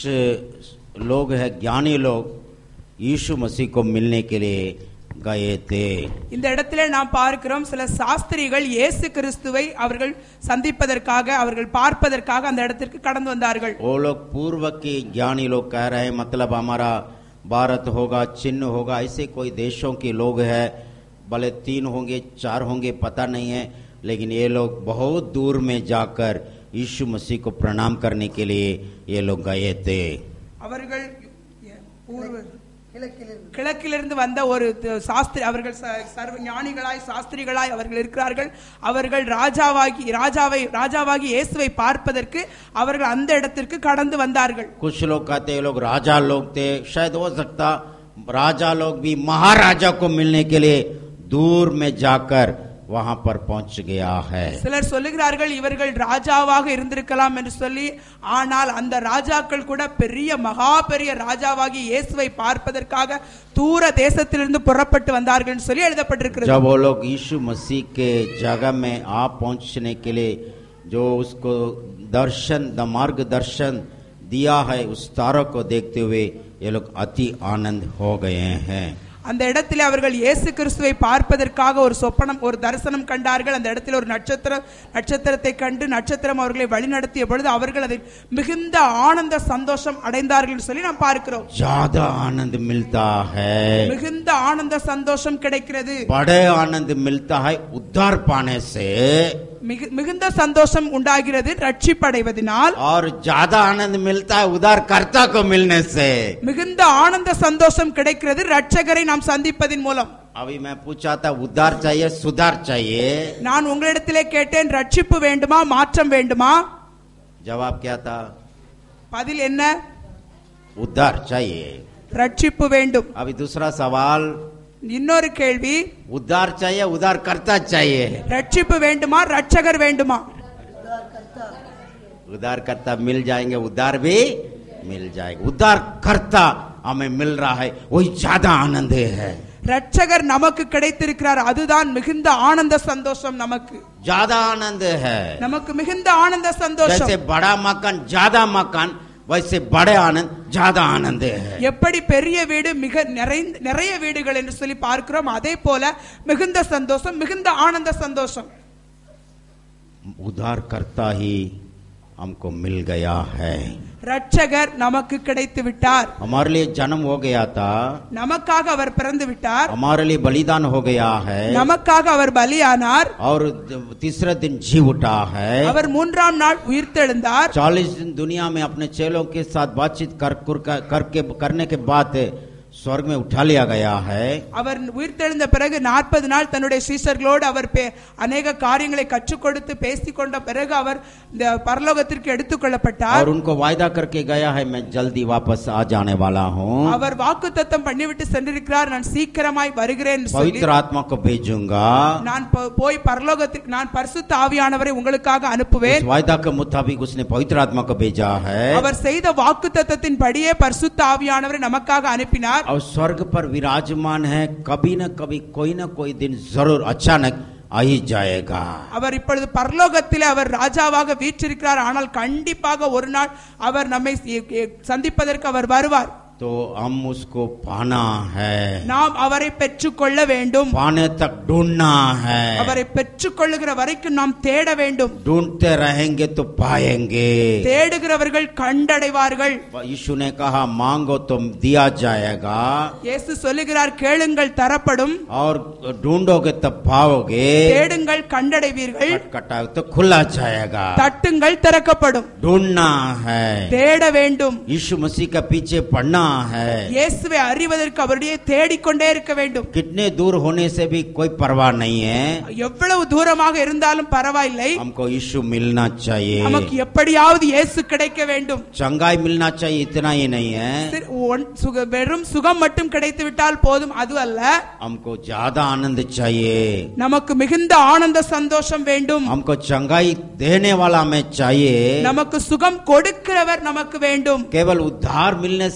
लोग हैं ज्ञानी लोग यीशु मसीह को मिलने के लिए गए थे இந்த இடத்துல நாம் பார்க்கிறோம் சில சாஸ்திரிகள் இயேசு கிறிஸ்துவை அவர்கள் சந்திப்பதற்காக அவர்கள் பார்ப்பதற்காக அந்த இடத்திற்கு கடந்து வந்தார்கள் वो लोग पूर्व के ज्ञानी लोग कह रहे हैं मतलब हमारा भारत होगा चिन्ह होगा ऐसे कोई देशों के लोग हैं भले तीन होंगे चार होंगे पता नहीं है लेकिन ये लोग बहुत दूर में जाकर यीशु मसीह को प्रणाम करने के लिए ये लोग गए थे அவர்கள் பூர்வ கிழக்கிலிருந்து வந்த ஒரு த- சாஸ்திரி அவர்கள் ச- சர்வ ஞானிகளாய் சாஸ்திரிகளாய் அவர்கள் இருக்கிறார்கள் அவர்கள் ராஜாவாகி ராஜாவை ராஜாவாகி இயேசுவை பார்ப்பதற்கு அவர்கள் அந்த இடத்திற்கு கடந்து வந்தார்கள் कुछ लोग कहते हैं ये लोग राजा लोग थे शायद हो सकता राजा लोग भी महाराजा को मिलने के लिए दूर में जाकर वहां पर पहुंच गया है சிலர் சொல்லுகிறார்கள் இவர்கள் ராஜாவாக இருந்திருக்கலாம் என்று சொல்லி ஆனால் அந்த ராஜாக்கள் கூட பெரிய மகா பெரிய ராஜாவாகி இயேசுவை பார்ப்பதற்காக தூர தேசத்திலிருந்து புறப்பட்டு வந்தார்கள் என்று சொல்லி எழுதப்பட்டிருக்கிறது जब वो लोग यीशु मसीह के जगह में आ पहुंचने के लिए जो उसको दर्शन द मार्गदर्शन दिया है उस तारों को देखते हुए ये लोग अति आनंद हो गए हैं அந்த இடத்திலே அவர்கள் இயேசு கிறிஸ்துவை பார்ப்பதற்காக ஒரு சொப்பனம் ஒரு தரிசனம் கண்டார்கள் அந்த இடத்தில் ஒரு நட்சத்திரம் நட்சத்திரத்தை கண்டு நட்சத்திரம் அவர்களை வழிநடத்திய பொழுது அவர்கள் அதை மிகுந்த ஆனந்த சந்தோஷம் அடைந்தார்கள் என்று சொல்லி நாம் பார்க்கிறோம் ज्यादा आनंद मिलता है மிகுந்த ஆனந்த சந்தோஷம் கிடைக்கிறது बड़े आनंद मिलता है उद्धार पाने से மிகு- மிகுந்த சந்தோஷம் உண்டாகிறது ரட்சிப்படைவதனால் और ज्यादा आनंद मिलता है उद्धारकर्ता को मिलने से மிகுந்த ஆனந்த சந்தோஷம் கிடைக்கிறது ரட்சகரை நாம் சந்திப்பதின் மூலம் अभी मैं पूछा था उद्धार चाहिए सुधार चाहिए நான் உங்களிடத்திலே கேட்டேன் ரட்சிப்பு வேண்டுமா மாற்றம் வேண்டுமா जवाब क्या था பதில் என்ன उद्धार चाहिए ரட்சிப்பு வேண்டும் अभी दूसरा सवाल இன்னொரு கேள்வி उद्धार चाहिए उद्धारकर्ता चाहिए ரட்சிப்பு வேண்டுமா ரட்சகர் வேண்டுமா उद्धारकर्ता मिल जाएंगे उद्धार भी मिल जाएगा उद्धारकर्ता हमें मिल रहा है वही ज्यादा आनंद है ரட்சகர் நமக்கு கிடைத்திருக்கிறார் அதுதான் மிகுந்த ஆனந்த சந்தோஷம் நமக்கு ज्यादा आनंद है நமக்கு மிகுந்த ஆனந்த சந்தோஷம் जैसे बड़ा मकान ज्यादा मकान वैसे बड़े आनंद ज्यादा आनंद है எப்படி பெரிய வீடு மிக நிறைந்த நிறைய வீடுகள் என்று சொல்லி பார்க்கிறோம் அதே போல மிகுந்த சந்தோஷம் மிகுந்த ஆனந்த சந்தோஷம் उद्धारकर्ता ही हमको मिल गया है ரட்சகர் நமக்கு கிடைத்து விட்டார் हमारे लिए जन्म हो गया था நமக்காக அவர் பிறந்து விட்டார் हमारे लिए बलिदान हो गया है நமக்காக அவர் பலியானார் और तीसरे दिन जी उठा है அவர் மூன்றாம் நாள் உயிர்த்தெழுந்தார் चालीस दिन दुनिया में अपने चेलों के साथ बातचीत कर, कर, करके करने के बाद स्वर्ग में उठा लिया गया है அவர் உயிர்த்தெழுந்த பிறகு நாற்பது நாள் தன்னுடைய சீஷர்களோடு அவர் பே- அநேக காரியங்களை கற்றுக் கொடுத்து பேசிக் கொண்ட பிறகு அவர் இந்த பரலோகத்திற்கு எடுத்துக் கொள்ளப்பட்டார் और उनको वायदा करके गया है मैं जल्दी वापस आ जाने वाला हूँ அவர் வாக்குத்தத்தம் பண்ணிவிட்டு சென்றிருக்கிறார் நான் சீக்கிரமாய் வருகிறேன் என்று சொல்லி पवित्र आत्मा को भेजूंगा நான் போ- போய் பரலோகத்திற்கு நான் பரிசுத்த ஆவியானவரை உங்களுக்காக அனுப்புவேன் उस वायदा के मुताबिक उसने पवित्र आत्मा को भेजा है அவர் செய்த வாக்குத்தத்தத்தின் படியே பரிசுத்த ஆவியானவரை நமக்காக அனுப்பினார் और स्वर्ग पर विराजमान है कभी न कभी कोई न कोई दिन जरूर अचानक आ ही जाएगा அவர் இப்பொழுது பரலோகத்திலே அவர் ராஜாவாக வீற்றிருக்கிறார் ஆனால் கண்டிப்பாக ஒரு நாள் அவர் நம்மை சி- எ- சந்திப்பதற்கு அவர் வருவார் तो हम उसको पाना है நாம் அவரை பெற்றுக்கொள்ள வேண்டும் पाने तक ढूंढना है அவரை பெற்றுக்கொள்ளுகிற வரைக்கும் நாம் தேட வேண்டும் ढूंढते रहेंगे तो पाएंगे தேடுகிறவர்கள் கண்டடைவார்கள் यीशु ने कहा मांगो तो दिया जाएगा இயேசு சொல்லுகிறார் கேளுங்கள் தரப்படும் और ढूंढोगे तो पाओगे தேடுங்கள் கண்டடைவீர்கள் खटखटाओ तो खुला जाएगा தட்டுங்கள் திறக்கப்படும் ढूंढना है தேட வேண்டும் यीशु मसीह का पीछे पड़ना है இயேசுவை அறிவதற்கு அவருடைய தேடிக்கொண்டே இருக்க வேண்டும் कितने दूर होने से भी कोई परवाह नहीं है எவ்வளவு தூரமாக இருந்தாலும் பரவாயில்லை हमको यीशु मिलना चाहिए நமக்கு எப்படியாவது இயேசு கிடைக்க வேண்டும் चंगाई मिलना चाहिए इतना ही नहीं है சிறு- ஒன்- சுக- வெறும் சுகம் மட்டும் கிடைத்து விட்டால் போதும் அது அல்ல हमको ज्यादा आनंद चाहिए நமக்கு மிகுந்த ஆனந்த சந்தோஷம் வேண்டும் हमको चंगाई देने वाला में चाहिए நமக்கு சுகம் கொடுக்கிறவர் நமக்கு வேண்டும் केवल उद्धार मिलने से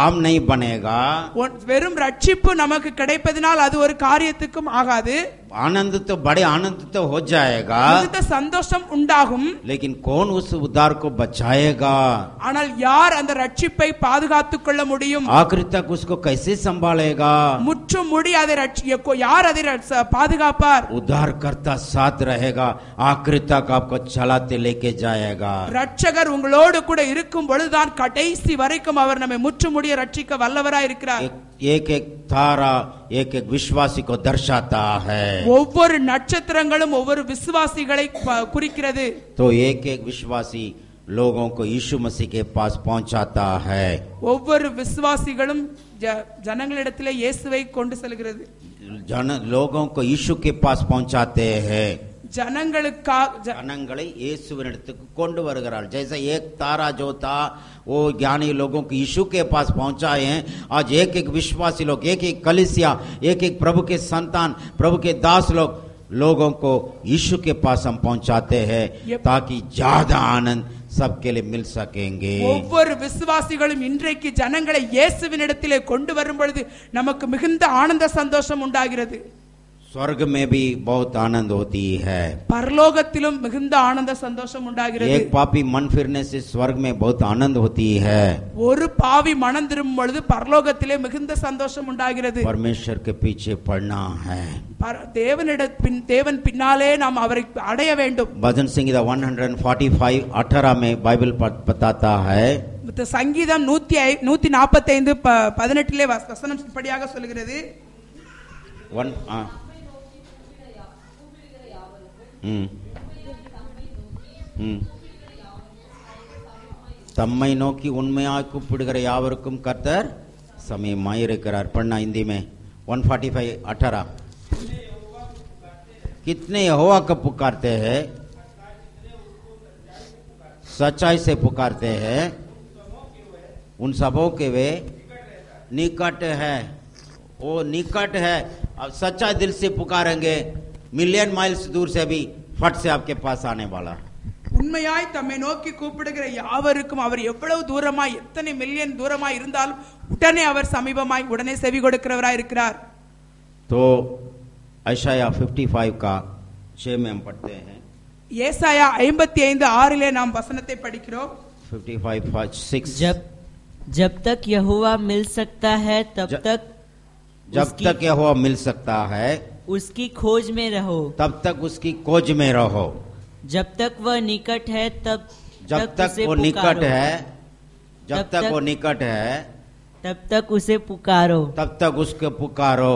काम नहीं बनेगा ஒன்- வெறும் ரட்சிப்பு நமக்கு கிடைப்பதினால் அது ஒரு காரியத்துக்கும் ஆகாது आनंद तो बड़े आनंद तो हो जाएगा மிகுந்த சந்தோஷம் உண்டாகும் लेकिन कौन उस उद्धार को बचाएगा ஆனால் யார் அந்த ரட்சிப்பை பாதுகாத்துக் கொள்ள முடியும் आखिर तक उसको कैसे संभालेगा முற்றும் முடி அதை ரட்சி- எக்கோ- யார் அதை ரட்ச- பாதுகாப்பார் उद्धारकर्ता साथ रहेगा आखिर तक आपको चलाते लेके जाएगा ரட்சகர் உங்களோடு கூட இருக்கும் பொழுதுதான் கடைசி வரைக்கும் அவர் நம்மை முற்றுமுடிய ரட்சிக்க வல்லவராய் இருக்கிறார் एक एक एक तारा एक एक विश्वासी को दर्शाता है ஒவ்வொரு நட்சத்திரங்களும் ஒவ்வொரு விசுவாசிகளை ப- குறிக்கிறது तो एक एक विश्वासी लोगों को यीशु मसीह के पास पहुंचाता है ஒவ்வொரு விசுவாசிகளும் ஜ- ஜனங்களிடத்திலே இயேசுவை கொண்டு செல்கிறது जन लोगों को यीशु के पास पहुंचाते हैं ஜனங்களுக்காக ஜ- ஜனங்களை இயேசுவினிடத்துக்கு கொண்டு வருகிறாள் जैसे एक तारा जो था वो ज्ञानी लोगों को यीशु के पास पहुंचाए हैं आज एक एक विश्वासी लोग एक एक कलिसिया एक एक प्रभु के संतान प्रभु के दास लोग लोगों को यीशु के पास हम पहुंचाते हैं Yep. ताकि ज्यादा आनंद सबके लिए मिल सकेंगे ஒவ்வொரு விசுவாசிகளும் இன்றைக்கு ஜனங்களை இயேசுவினிடத்திலே கொண்டு வரும் பொழுது நமக்கு மிகுந்த ஆனந்த சந்தோஷம் உண்டாகிறது स्वर्ग में भी बहुत आनंद होती है பரலோகத்திலும் மிகுந்த ஆனந்த சந்தோஷம் உண்டாகிறது एक पापी मन फिरने से स्वर्ग में बहुत आनंद होती है ஒரு பாவி மனம் திரும்பும் பொழுது பரலோகத்திலே மிகுந்த சந்தோஷம் உண்டாகிறது परमेश्वर के पीछे पड़ना है பர- தேவனிட பின் தேவன் பின்னாலே நாம் அவரை அடைய வேண்டும் भजन संगीता 145 18 में बाइबल प- बताता है இந்த சங்கீதம் நூத்தி ஐ- நூத்தி நாற்பத்தி ஐந்து பதினெட்டிலே வச- வசனம் இப்படியாக சொல்கிறது वन हाँ हम्म हम्म தம்மை நோக்கி உண்மையாய் கூப்பிடுகிற யாவருக்கும் கர்த்தர் சமயமாயிருக்கிறார் पढ़ना हिंदी में 145 18 कितने यहोवा को पुकारते हैं सच्चाई से पुकारते हैं उन सबों के वे निकट है वो निकट है अब सच्चा दिल से पुकारेंगे मिलियन माइल्स दूर से भी फट से आपके पास आने वाला உண்மையாய் தம்மை நோக்கி கூப்பிடுகிற யாவருக்கும் அவர் எவ்வளவு தூரமாய் எத்தனை மில்லியன் தூரமாய் இருந்தாலும் உடனே அவர் சமீபமாய் உடனே செவி கொடுக்கிறவராய் இருக்கிறார் तो ऐशाया 55 का छः में हम पढ़ते हैं ஏசாயா ஐம்பத்தி ஐந்து ஆறிலே நாம் வசனத்தை படிக்கிறோம் 55 6 जब जब तक यहोवा मिल सकता है तब ज- तक जब उसकी- तक यह मिल सकता है उसकी खोज में रहो तब तक उसकी खोज में रहो जब तक वह निकट है तब जब तक उसे वो निकट पुकारो। है जब तब तक तक- वो निकट है तब तक उसे पुकारो तब तक उसको पुकारो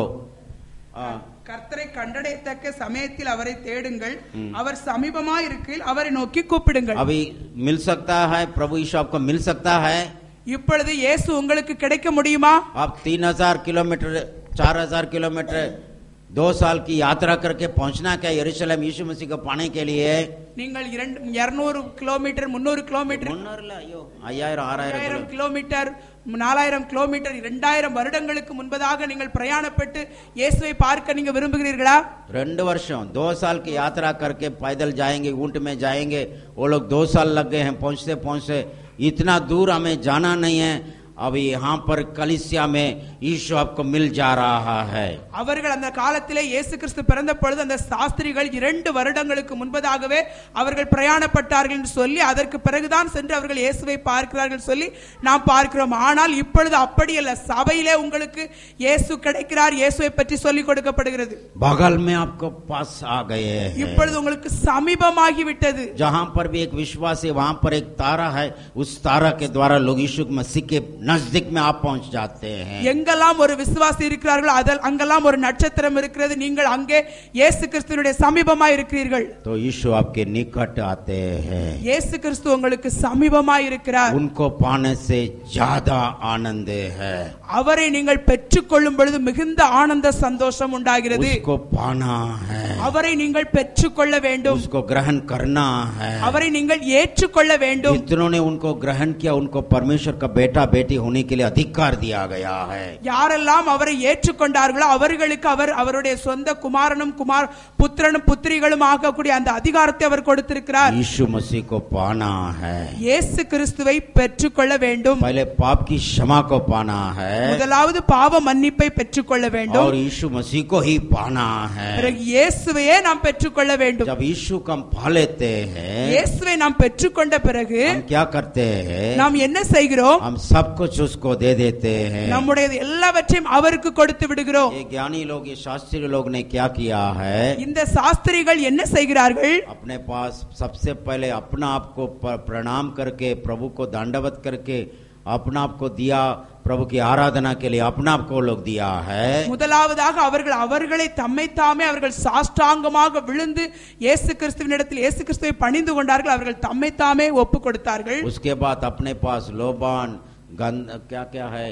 आ, கர்த்தரை கண்டடையத்தக்க சமயத்தில் அவரை தேடுங்கள் ம். அவர் சமீபமாய் இருக்கையில் அவரை நோக்கி கூப்பிடுங்கள் अभी मिल सकता है प्रभु यीशु आपको मिल सकता है இப்பொழுது இயேசு உங்களுக்கு கிடைக்க முடியுமா आप तीन हजार किलोमीटर चार हजार किलोमीटर दो साल की यात्रा करके पहुंचना क्या यरूशलेम यीशु मसीह को पाने के लिए நீங்கள் இரண்டு இருநூறு கிலோமீட்டர் முன்னூறு கிலோமீட்டர் முன்னூறுல ஐயோ ஐயாயிரம் ஆறாயிரம் ஐயாயிரம் கிலோ- கிலோமீட்டர் நாலாயிரம் கிலோமீட்டர் இரண்டாயிரம் வருடங்களுக்கு முன்பதாக நீங்கள் பிரயாணப்பட்டு இயேசுவை பார்க்க நீங்க விரும்புகிறீர்களா ரெண்டு வருஷம் दो साल की यात्रा करके पैदल जाएंगे ऊंट में जाएंगे वो लोग दो साल लग गए हैं पहुंचते पहुंचते इतना दूर हमें जाना नहीं है अभी यहाँ पर कलिसिया में यीशु आपको मिल जा रहा है அவர்கள் அந்த காலத்திலே இயேசு கிறிஸ்து பிறந்த பொழுது அந்த சாஸ்திரிகள் இரண்டு வருடங்களுக்கு முன்பதாகவே அவர்கள் பிரயாணப்பட்டார்கள் என்று சொல்லி அதற்கு பிறகுதான் சென்று அவர்கள் இயேசுவை பார்க்கிறார்கள் சொல்லி நாம் பார்க்கிறோம் ஆனால் இப்பொழுது அப்படியல்ல சபையிலே உங்களுக்கு இயேசு கிடைக்கிறார் இயேசுவை பற்றி சொல்லிக் கொடுக்கப்படுகிறது बगल में आपको पास आ गए हैं இப்பொழுது உங்களுக்கு சமீபமாகி விட்டது जहां पर भी एक विश्वास है वहां पर एक तारा है उस तारा के द्वारा लोग यीशु मसीह के नजदीक में आप पहुंच जाते हैं எங்கெல்லாம் ஒரு விசுவாசி இருக்கிறார்களோ அதில் அங்கெல்லாம் ஒரு நட்சத்திரம் இருக்கிறது நீங்கள் அங்கே இயேசு கிறிஸ்துவனுடைய சமீபமாய் இருக்கிறீர்கள் तो यीशु आपके निकट आते हैं இயேசு கிறிஸ்து உங்களுக்கு சமீபமாய் இருக்கிறார் उनको पाने से ज्यादा आनंद है அவரை நீங்கள் பெற்றுக்கொள்ளும் பொழுது மிகுந்த ஆனந்த சந்தோஷம் உண்டாகிறது उसको पाना है அவரை நீங்கள் பெற்றுக்கொள்ள வேண்டும் उसको ग्रहण करना है அவரை நீங்கள் ஏற்றுக்கொள்ள வேண்டும் जितनों ने उनको ग्रहण किया उनको परमेश्वर का बेटा बेटी बेटे होने के लिए अधिकार दिया गया है யாரெல்லாம் அவரை ஏற்றுக்கொண்டார்களோ அவர்களுக்கு அவர் அவருடைய சொந்த குமாரனும் குமார் புத்திரனும் புத்திரிகளும் ஆகக்கூடிய அந்த அதிகாரத்தை அவர் கொடுத்திருக்கிறார் यीशु मसीह को पाना है இயேசு கிறிஸ்துவை பெற்றுக்கொள்ள வேண்டும் पहले पाप की क्षमा को पाना है முதலாவது பாவ மன்னிப்பை பெற்றுக்கொள்ள வேண்டும் और यीशु मसीह को ही पाना है பிறகு இயேசுவையே நாம் பெற்றுக்கொள்ள வேண்டும் जब यीशु को हम पा लेते हैं இயேசுவை நாம் பெற்றுக்கொண்ட பிறகு हम क्या करते हैं நாம் என்ன செய்கிறோம் हम सब कुछ उसको दे देते हैं நம்முடைய எல்லாவற்றையும் அவருக்கு கொடுத்து விடுகிறோம் ये ज्ञानी लोग ये शास्त्री लोग ने क्या किया है இந்த சாஸ்திரிகள் என்ன செய்கிறார்கள் अपने पास सबसे पहले अपना आप को प- प्रणाम करके प्रभु को दंडवत करके अपना आप को दिया प्रभु की आराधना के लिए अपना आप को लोग दिया है முதலாவதாக அவர்கள் அவர்களை தம்மை தாமே அவர்கள் சாஷ்டாங்கமாக விழுந்து இயேசு கிறிஸ்துவினிடத்தில் இயேசு கிறிஸ்துவை பணிந்து கொண்டார்கள் அவர்கள் தம்மை தாமே ஒப்பு கொடுத்தார்கள் उसके बाद अपने पास लोबान गंध क्या क्या है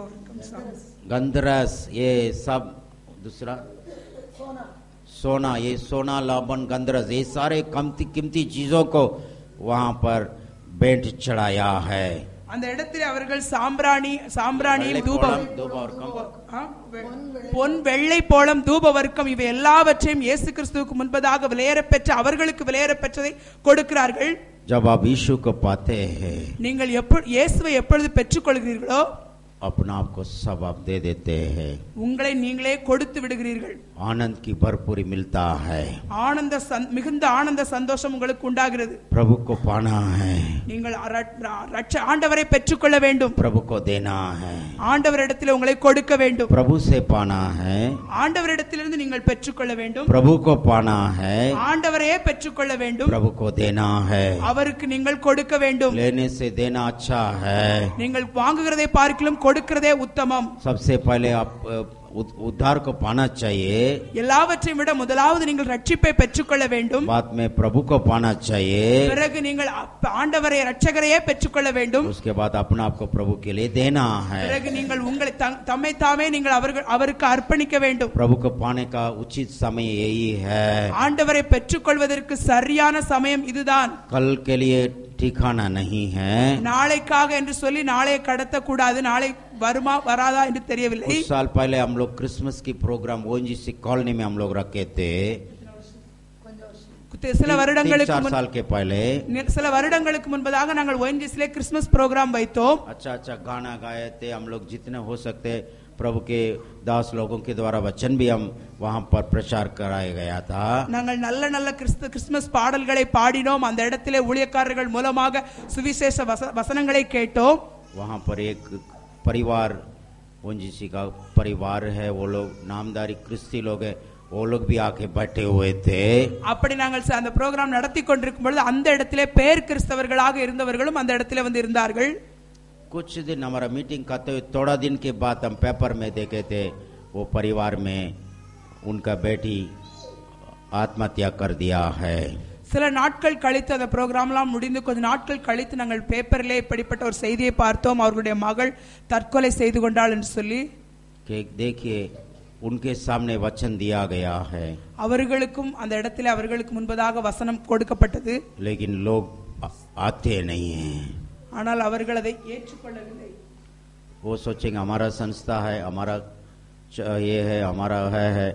गंधरस ये सब दूसरा सोना ये सोना लोबन गंधरस ये सारे कीमती कीमती चीजों को वहां पर बेंट चढ़ाया है அந்த இடத்தில் அவர்கள் சாம்பிராணி சாம்பிராணியும் தூபம் धूप और कम ஆ, வெ- பொன் வெள்ளை போலம் தூப வர்க்கம் இவை எல்லாவற்றையும் இயேசு கிறிஸ்துவுக்கு முன்பதாக விலையேறப் பெற்ற அவர்களுக்கு விலையேறப் பெற்றதை கொடுக்கிறார்கள் जब आप यीशु को पाते हैं நீங்கள் எப்பொ இயேசுவை எப்பொழுது பெற்றுக்கொள்கிறீர்களோ अपना आप को सब आप दे देते हैं உங்களை நீங்களே கொடுத்து விடுகிறீர்கள் आनंद की भरपूरी मिलता है ஆனந்த சந்- மிகுந்த ஆனந்த சந்தோஷம் உங்களுக்கு உண்டாகிறது प्रभु को पाना है நீங்கள் அர- ர- ரட்ச- ஆண்டவரை பெற்றுக்கொள்ள வேண்டும் प्रभु को देना है ஆண்டவரிடத்தில் உங்களை கொடுக்க வேண்டும் प्रभु से पाना है ஆண்டவரிடத்திலிருந்து நீங்கள் பெற்றுக்கொள்ள வேண்டும் प्रभु को पाना है ஆண்டவரையே பெற்றுக்கொள்ள வேண்டும் प्रभु को देना है அவருக்கு நீங்கள் கொடுக்க வேண்டும் लेने से देना अच्छा है நீங்கள் வாங்குகிறதை பார்க்கிலும் கொடுக்கிறதே உத்தமம் सबसे पहले आप अ, उद- उद्धार को पाना चाहिए எல்லாவற்றையும் விட முதலாவது நீங்கள் ரட்சிப்பை பெற்றுக்கொள்ள வேண்டும் बाद में प्रभु को पाना चाहिए பிறகு நீங்கள் அப்ப- ஆண்டவரை ரட்சகரையே பெற்றுக்கொள்ள வேண்டும் उसके बाद अपना आप को प्रभु के लिए देना है பிறகு நீங்கள் உங்களை தம்- தம்மை தாமே நீங்கள் அவர்கள் அவருக்கு அர்ப்பணிக்க வேண்டும் प्रभु को पाने का उचित समय यही है ஆண்டவரை பெற்றுக்கொள்வதற்கு சரியான சமயம் இதுதான் कल के लिए ठिकाना नहीं है நாளைக்காக என்று சொல்லி நாளையை கடத்த கூடாது நாளை வருமா வராதா என்று தெரியவில்லை कुछ साल पहले हम लोग क्रिसमस की प्रोग्राम ओएनजीसी कॉलोनी में हम लोग रखे थे சில तीन வருடங்களுக்கு चार முன்- साल के पहले சில வருடங்களுக்கு முன்பதாக நாங்கள் ONGC-லே கிறிஸ்துமஸ் ப்ரோக்ராம் வைத்தோம் अच्छा अच्छा गाना गाए थे हम लोग जितने हो सकते प्रभु के दास लोगों के द्वारा वचन भी हम वहां पर प्रचार कराया गया था நாங்கள் நல்ல நல்ல கிறிஸ்து கிறிஸ்துமஸ் பாடல்களை பாடினோம் அந்த இடத்திலே ஊழியக்காரர்கள் மூலமாக சுவிசேஷ வச- வசனங்களை கேட்டோம் वहां पर एक परिवार ओएनजीसी का परिवार है वो लोग नामदारी क्रिस्ती लोग है वो लोग भी आके बैठे हुए थे அப்படி நாங்கள் ச- அந்த ப்ரோக்ராம் நடத்தி கொண்டிருக்கும் பொழுது அந்த இடத்திலே பேர் கிறிஸ்தவர்களாக இருந்தவர்களும் அந்த இடத்திலே வந்து இருந்தார்கள் कुछ दिन हमारा मीटिंग करते हुए थोड़ा दिन के बाद हम पेपर में देखे थे वो परिवार में उनका बेटी आत्महत्या कर दिया है சில நாட்கள் கழித்து அந்த ப்ரோக்ராம்லாம் முடிந்து கொஞ்ச நாட்கள் கழித்து நாங்கள் பேப்பரிலே இப்படிப்பட்ட ஒரு செய்தியை பார்த்தோம் அவர்களுடைய மகள் தற்கொலை செய்து கொண்டாள் என்று சொல்லி कि देखिए उनके सामने वचन दिया गया है அவர்களுக்கும் அந்த இடத்திலே அவர்களுக்கு முன்பதாக வசனம் கொடுக்கப்பட்டது लेकिन लोग आ- आते नहीं हैं ஆனால் அவர்கள் அதை ஏற்றுக்கொள்ளவில்லை वो सोचेंगे हमारा संस्था है हमारा च- ये है हमारा है है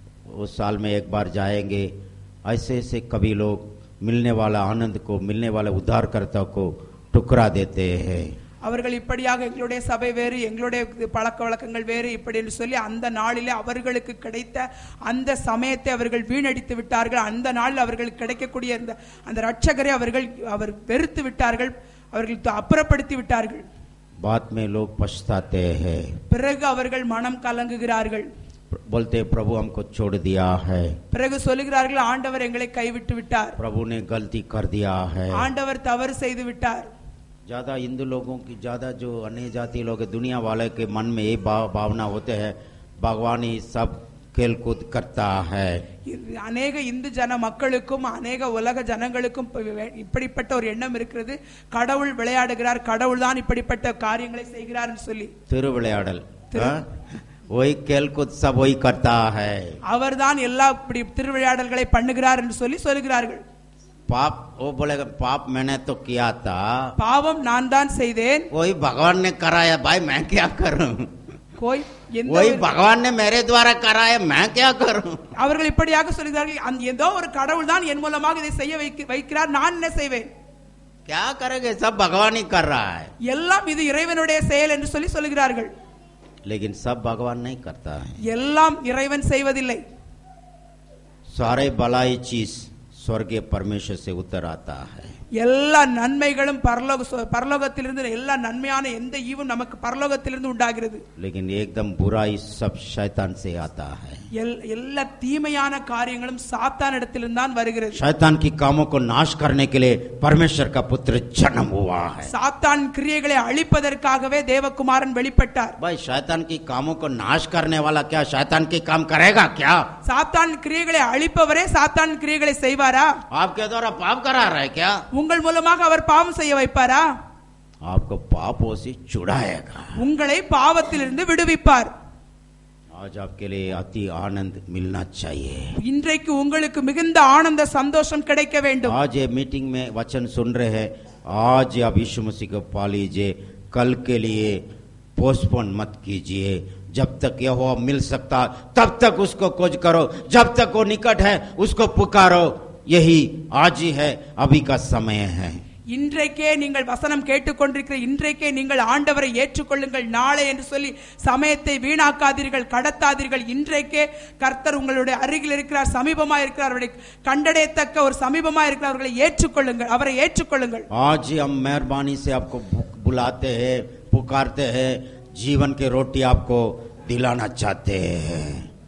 उस साल में एक बार जाएंगे ऐसे ऐसे कभी लोग मिलने वाला आनंद को मिलने वाले उद्धारकर्ता को टुकरा देते हैं அவர்கள் இப்படியாக எங்களுடைய சபை வேறு எங்களுடைய பழக்க வழக்கங்கள் வேறு இப்படி என்று சொல்லி அந்த நாளிலே அவர்களுக்கு கிடைத்த அந்த சமயத்தை அவர்கள் வீணடித்து விட்டார்கள் அந்த நாளில் அவர்களுக்கு கிடைக்கக்கூடிய அந்த அந்த ரட்சகரை அவர்கள் அவர் வெறுத்து விட்டார்கள் அவர்கள் த- அப்புறப்படுத்தி விட்டார்கள் बाद में लोग पछताते हैं பிறகு அவர்கள் மனம் கலங்குகிறார்கள் प्र- बोलते हैं, प्रभु हमको छोड़ दिया है பிறகு சொல்லுகிறார்கள் ஆண்டவர் எங்களை கைவிட்டு விட்டார் प्रभु ने गलती कर दिया है ஆண்டவர் தவறு செய்து விட்டார் ज्यादा हिंदू लोगों की ज्यादा जो अन्य जाति लोग हैं, दुनिया वाले के मन में यही भाव भावना होते हैं भगवान ही सब खेल कूद करता है இது அநேக இந்து ஜன மக்களுக்கும் அநேக உலக ஜனங்களுக்கும் இப்ப வே- இப்படிப்பட்ட ஒரு எண்ணம் இருக்கிறது கடவுள் விளையாடுகிறார் கடவுள் தான் இப்படிப்பட்ட காரியங்களை செய்கிறார் என்று சொல்லி तिरुविளையாடல் हाँ? वही खेल कूद सब वही करता है அவர்தான் எல்லா இப்படி திருவிளையாடல்களை பண்ணுகிறார் என்று சொல்லி சொல்லுகிறார்கள் पाप वो बोलेगा पाप मैंने तो किया था பாவம் நான் தான் செய்தேன் वही भगवान ने कराया भाई मैं क्या करूं கோய் எந்த वही ஒரு- भगवान ने मेरे द्वारा कराया मैं क्या करूं அவர்கள் இப்படியாக சொல்கிறார்கள் அந்த ஏதோ ஒரு கடவுள் தான் என் மூலமாக இதை செய்ய வைக்க வைக்கிறார் நான் என்ன செய்வேன் क्या करेंगे सब भगवान ही कर रहा है எல்லாம் இது இறைவனுடைய செயல் என்று சொல்லி சொல்கிறார்கள் लेकिन सब भगवान नहीं करता है எல்லாம் இறைவன் செய்வதில்லை सारे भलाई चीज स्वर्गीय परमेश्वर से उतर आता है எல்லா நன்மைகளும் பரலோக சொ- பரலோகத்திலிருந்து எல்லா நன்மையான எந்த ஈவும் நமக்கு பரலோகத்திலிருந்து உண்டாகிறது लेकिन एकदम बुराई सब शैतान से आता है எல்- எல்லா தீமையான காரியங்களும் சாத்தான் இடத்திலிருந்து தான் வருகிறது शैतान की कामों को नाश करने के लिए परमेश्वर का पुत्र जन्म हुआ है சாத்தான் கிரியைகளை அழிப்பதற்காகவே தேவகுமாரன் வெளிப்பட்டார் भाई शैतान की कामों को नाश करने वाला क्या शैतान की काम करेगा क्या சாத்தான் கிரியைகளை அழிப்பவரே சாத்தான் கிரியைகளை செய்வாரா आपके द्वारा पाप करा रहा है क्या உங்கள் மூலமாக அவர் பாவம் செய்ய வைப்பாரா आपको पापों से छुड़ाएगा உங்களை பாவத்திலிருந்து விடுவிப்பார் आज आपके लिए अति आनंद मिलना चाहिए இன்றைக்கு உங்களுக்கு மிகுந்த ஆனந்த சந்தோஷம் கிடைக்க வேண்டும் आज ये मीटिंग में वचन सुन रहे हैं आज आप यीशु मसीह को पा लीजिए कल के लिए पोस्टपोन मत कीजिए जब तक यह मिल सकता तब तक उसको खोज करो जब तक वो निकट है उसको पुकारो यही आज ही है अभी का समय है இன்றைக்கே நீங்கள் வசனம் கேட்டுக்கொண்டிருக்கிற இன்றைக்கே நீங்கள் ஆண்டவரை ஏற்றுக்கொள்ளுங்கள் நாளை என்று சொல்லி சமயத்தை வீணாக்காதீர்கள் கடத்தாதீர்கள் இன்றைக்கே கர்த்தர் உங்களுடைய அருகில் இருக்கிறார் சமீபமா இருக்கிறார் அவரை கண்டடையத்தக்க ஒரு சமீபமா இருக்கிறார் அவர்களை ஏற்றுக்கொள்ளுங்கள் அவரை ஏற்றுக்கொள்ளுங்கள் आज ही हम मेहरबानी से आपको बु- बुलाते हैं पुकारते हैं जीवन की रोटी आपको दिलाना चाहते हैं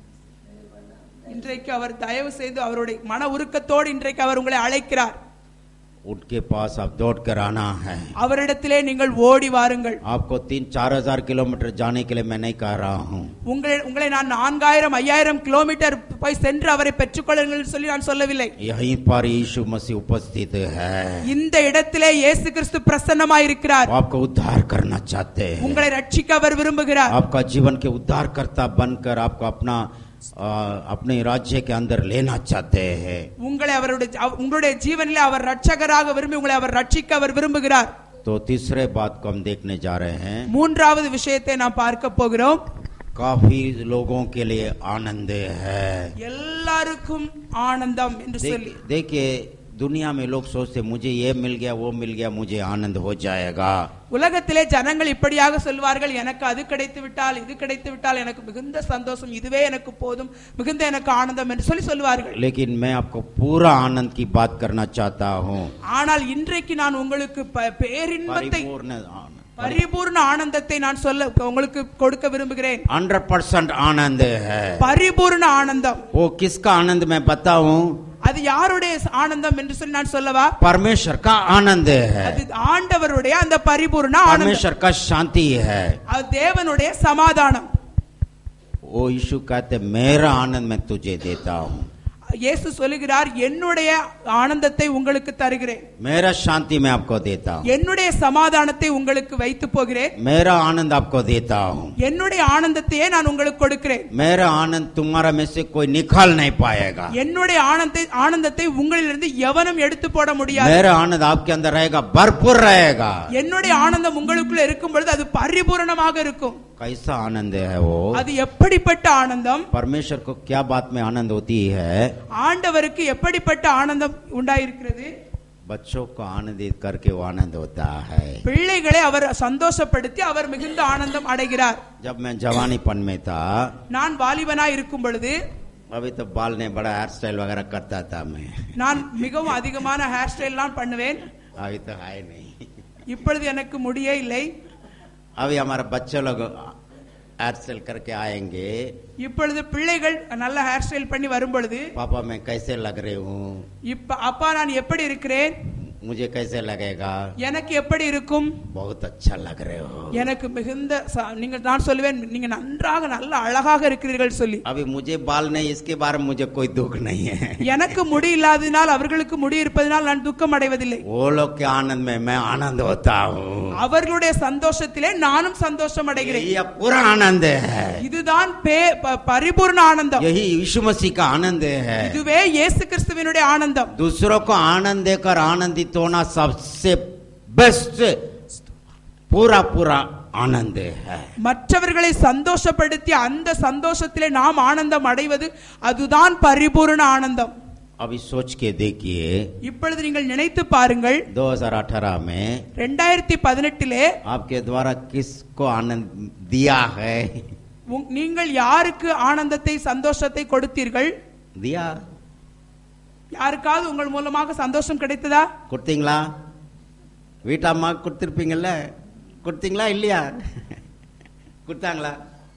இன்றைக்கு அவர் தயவு செய்து அவருடைய மன உருக்கத்தோடு இன்றைக்கு அவர் உங்களை அழைக்கிறார் उनके पास आप दौड़ कर आना है அவரிடத்திலே நீங்கள் ஓடி வாருங்கள் आपको तीन चार हजार किलोमीटर जाने के लिए मैं नहीं कह रहा हूँ உங்களை உங்களை நான் நான்காயிரம் ஐயாயிரம் கிலோமீட்டர் போய் சென்று அவரை பெற்றுக்கொள்ளுங்கள் என்று சொல்லி நான் சொல்லவில்லை यहीं पर यीशु मसीह उपस्थित है இந்த இடத்திலே இயேசு கிறிஸ்து பிரசன்னமாயிருக்கிறார் वो आपको उद्धार करना चाहते हैं உங்களை ரட்சிக்க அவர் விரும்புகிறார் आपका जीवन के उद्धारकर्ता बनकर आपको अपना आ, अपने राज्य के अंदर लेना चाहते हैं உங்களை அவருடைய அவ- உங்களுடைய ஜீவனிலே அவர் ரட்சகராக விரும்பி உங்களை அவர் ரட்சிக்க அவர் விரும்புகிறார் तो तीसरे बात को हम देखने जा रहे हैं மூன்றாவது விஷயத்தை நாம் பார்க்க போகிறோம் काफी लोगों के लिए आनंद है எல்லாருக்கும் ஆனந்தம் என்று சொல்லி देख- देखिए दुनिया में लोग सोचते मुझे ये मिल गया वो मिल गया मुझे आनंद हो जाएगा உலகத்திலே ஜனங்கள் இப்படியாக சொல்வார்கள் எனக்கு அது கிடைத்து விட்டால் இது கிடைத்து விட்டால் எனக்கு மிகுந்த சந்தோஷம் இதுவே எனக்கு போதும் மிகுந்த எனக்கு ஆனந்தம் என்று சொல்லி சொல்வார்கள் लेकिन मैं आपको पूरा आनंद की बात करना चाहता हूँ ஆனால் இன்றைக்கு நான் உங்களுக்கு ப- பேரின்பத்தை परिपूर्ण आनंद பரிபூர்ண ஆனந்தத்தை நான் சொல்ல உங்களுக்கு கொடுக்க விரும்புகிறேன் हंड्रेड परसेंट आनंद है பரிபூர்ண ஆனந்தம் वो किसका आनंद मैं बताऊं அது யாருடைய ஆனந்தம் என்று சொல்லி நான் சொல்லவா परमेश्वर का आनंद है அது ஆண்டவருடைய அந்த பரிபூர்ண ஆனந்தம் परमेश्वर का शांति है அது தேவனுடைய சமாதானம் वो यीशु कहते मेरा आनंद मैं तुझे देता हूँ இயேசு சொல்லுகிறார் என்னுடைய ஆனந்தத்தை உங்களுக்கு தருகிறேன் मेरा शांति मैं आपको देता हूँ என்னுடைய சமாதானத்தை உங்களுக்கு வைத்து போகிறேன் मेरा आनंद आपको देता हूँ என்னுடைய ஆனந்தத்தையே நான் உங்களுக்கு கொடுக்கிறேன் मेरा आनंद तुम्हारा में से कोई निकाल नहीं पाएगा என்னுடைய ஆனந்தத்தை ஆனந்தத்தை உங்களிலிருந்து எவனும் எடுத்து போட முடியாது मेरा आनंद आपके अंदर रहेगा भरपूर रहेगा என்னுடைய ஆனந்தம் உங்களுக்குள்ள இருக்கும் பொழுது அது பரிபூரணமாக இருக்கும் कैसा आनंद है वो அது எப்படிப்பட்ட ஆனந்தம் परमेश्वर को क्या बात में आनंद होती है ஆண்டவருக்கு எப்படிப்பட்ட ஆனந்தம் உண்டாயிருக்கிறது बच्चों को आनंदित करके वो आनंद होता है பிள்ளைகளை அவர் சந்தோஷப்படுத்தி அவர் மிகுந்த ஆனந்தம் அடைகிறார் जब मैं जवानीपन में था நான் வாலிபனாய் இருக்கும் பொழுது अभी तो बाल ने बड़ा हेयर स्टाइल वगैरह करता था मैं நான் மிகவும் அதிகமான ஹேர் ஸ்டைல்லாம் பண்ணுவேன் अभी तो है नहीं இப்பொழுது எனக்கு முடியே இல்லை अभी हमारे बच्चे लोग हेयर स्टाइल करके आएंगे இப்பொழுது பிள்ளைகள் நல்ல ஹேர் ஸ்டைல் பண்ணி வரும் பொழுது पापा मैं कैसे लग रही हूँ இப்ப அப்பா நான் எப்படி இருக்கிறேன் मुझे कैसे लगेगा எனக்கு எப்படி இருக்கும் बहुत अच्छा लग रहे हो எனக்கு மிகுந்த ச- நீங்க நான் சொல்லுவேன் நீங்க நன்றாக நல்ல அழகாக இருக்கிறீர்கள் சொல்லி अभी मुझे बाल नहीं इसके बारे में मुझे कोई दुख नहीं है எனக்கு முடி இல்லாததினால் அவர்களுக்கு முடி இருப்பதனால் நான் துக்கம் அடைவதில்லை वो लोग के आनंद में मैं आनंद होता हूँ அவர்களுடைய சந்தோஷத்திலே நானும் சந்தோஷம் அடைகிறேன் यही पूरा आनंद है இதுதான் பே- ப- பரிபூர்ண ஆனந்தம் यही यीशु मसीह का आनंद है இதுவே இயேசு கிறிஸ்துவினுடைய ஆனந்தம் दूसरों को आनंद देकर आनंदित होना सबसे बेस्ट पूरा पूरा आनंद है மற்றவர்களை சந்தோஷப்படுத்தி அந்த சந்தோஷத்திலே நாம் ஆனந்தம் அடைவது அதுதான் பரிபூர்ண ஆனந்தம் अभी सोच के देखिए இப்பொழுது நீங்கள் நினைத்து பாருங்கள் 2018 में ரெண்டாயிரத்தி பதினெட்டிலே आपके द्वारा किसको आनंद दिया है உங்- நீங்கள் யாருக்கு ஆனந்தத்தை சந்தோஷத்தை கொடுத்தீர்கள் दिया யாருக்காவது உங்கள் மூலமாக சந்தோஷம் கிடைத்ததா கொடுத்தீங்களா வீட்டம்மா கொடுத்துருப்பீங்கல்ல கொடுத்தீங்களா இல்லையா கொடுத்தாங்களா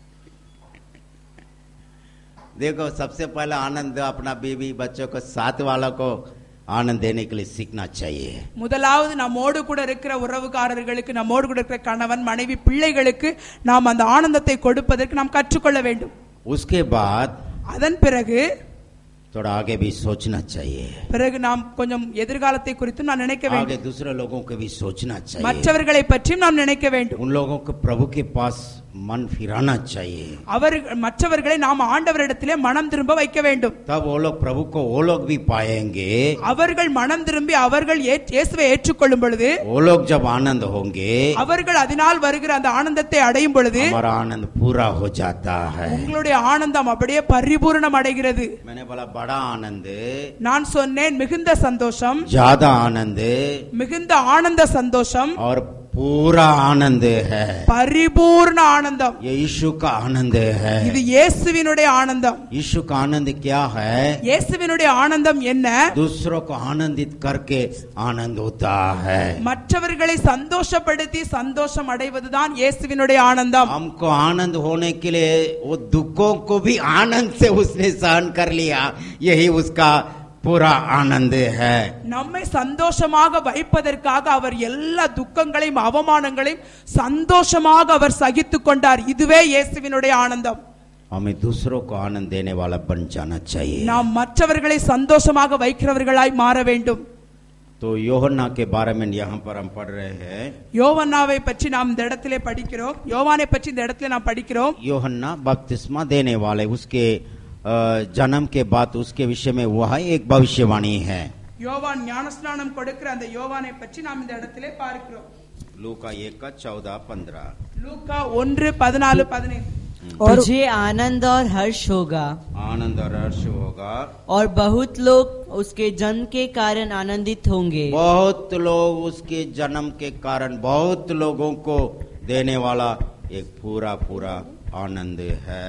देखो सबसे पहले आनंद अपना बीवी बच्चों को साथ वालों को आनंद देने के लिए सीखना चाहिए முதலாவது நம்மோடு கூட இருக்கிற உறவுக்காரர்களுக்கு நம்மோடு கூட இருக்கிற கணவன் மனைவி பிள்ளைகளுக்கு நாம் அந்த ஆனந்தத்தை கொடுப்பதற்கு நாம் கற்றுக்கொள்ள வேண்டும் उसके बाद அதன் பிறகு थोड़ा आगे भी सोचना चाहिए பிறகு நாம் கொஞ்சம் எதிர்காலத்தை குறித்து நான் நினைக்க आगे வேண்டும் दूसरे लोगों को भी सोचना चाहिए மற்றவர்களை பற்றியும் நாம் நினைக்க வேண்டும் उन लोगों को प्रभु के पास मन फिराना चाहिए அவர் மற்றவர்களை நாம் ஆண்டவரிடத்திலே மனம் திரும்ப வைக்க வேண்டும் तब वो लोग प्रभु को वो लोग भी पाएंगे அவர்கள் மனம் திரும்பி அவர்கள் ஏற்- இயேசுவை ஏற்றுக்கொள்ளும் பொழுது वो लोग जब आनंद होंगे அவர்கள் அதனால் வருகிற அந்த ஆனந்தத்தை அடையும் பொழுது हमारा आनंद पूरा हो जाता है உங்களுடைய ஆனந்தம் அப்படியே பரிபூரணம் அடைகிறது मैंने बोला बड़ा आनंद நான் சொன்னேன் மிகுந்த சந்தோஷம் ज्यादा आनंद மிகுந்த ஆனந்த சந்தோஷம் और पूरा आनंद है பரிபூர்ண ஆனந்தம் ये यीशु का आनंद है இது இயேசுவினுடைய ஆனந்தம் यीशु का आनंद क्या है இயேசுவினுடைய ஆனந்தம் என்ன दूसरों को आनंदित करके आनंद होता है மற்றவர்களை சந்தோஷப்படுத்தி சந்தோஷம் அடைவதுதான் இயேசுவினுடைய ஆனந்தம் हमको आनंद होने के लिए वो दुखों को भी आनंद से उसने सहन कर लिया यही उसका पूरा आनंद है நம்மை சந்தோஷமாக வைப்பதற்காக அவர் எல்லா துக்கங்களையும் அவமானங்களையும் சந்தோஷமாக அவர் சகித்துக் கொண்டார் இதுவே இயேசுவினுடைய ஆனந்தம் हमें दूसरों को आनंद देने वाला बन जाना चाहिए நாம் மற்றவர்களை சந்தோஷமாக வைக்கிறவர்களாய் மாற வேண்டும் तो योहन्ना के बारे में यहाँ पर हम पढ़ रहे हैं யோவன்னாவை பற்றி நாம் இந்த இடத்திலே படிக்கிறோம் யோவானை பற்றி இந்த இடத்திலே நாம் படிக்கிறோம் योहन्ना बपतिस्मा देने वाले उसके अ, जन्म के बाद उसके विषय में वह एक भविष्यवाणी है யோவான் ஞானஸ்நானம் கொடுக்கிற அந்த யோவானை பற்றி நாம் இந்த இடத்திலே பார்க்கிறோம் लू का एक का चौदह पंद्रह லூக்கா ஒன்று பதினாலு பதினைந்து और तुझे आनंद और हर्ष होगा आनंद और हर्ष होगा और बहुत लोग उसके जन्म के कारण आनंदित होंगे बहुत लोग उसके जन्म के कारण बहुत लोगों को देने वाला एक पूरा पूरा आनंद है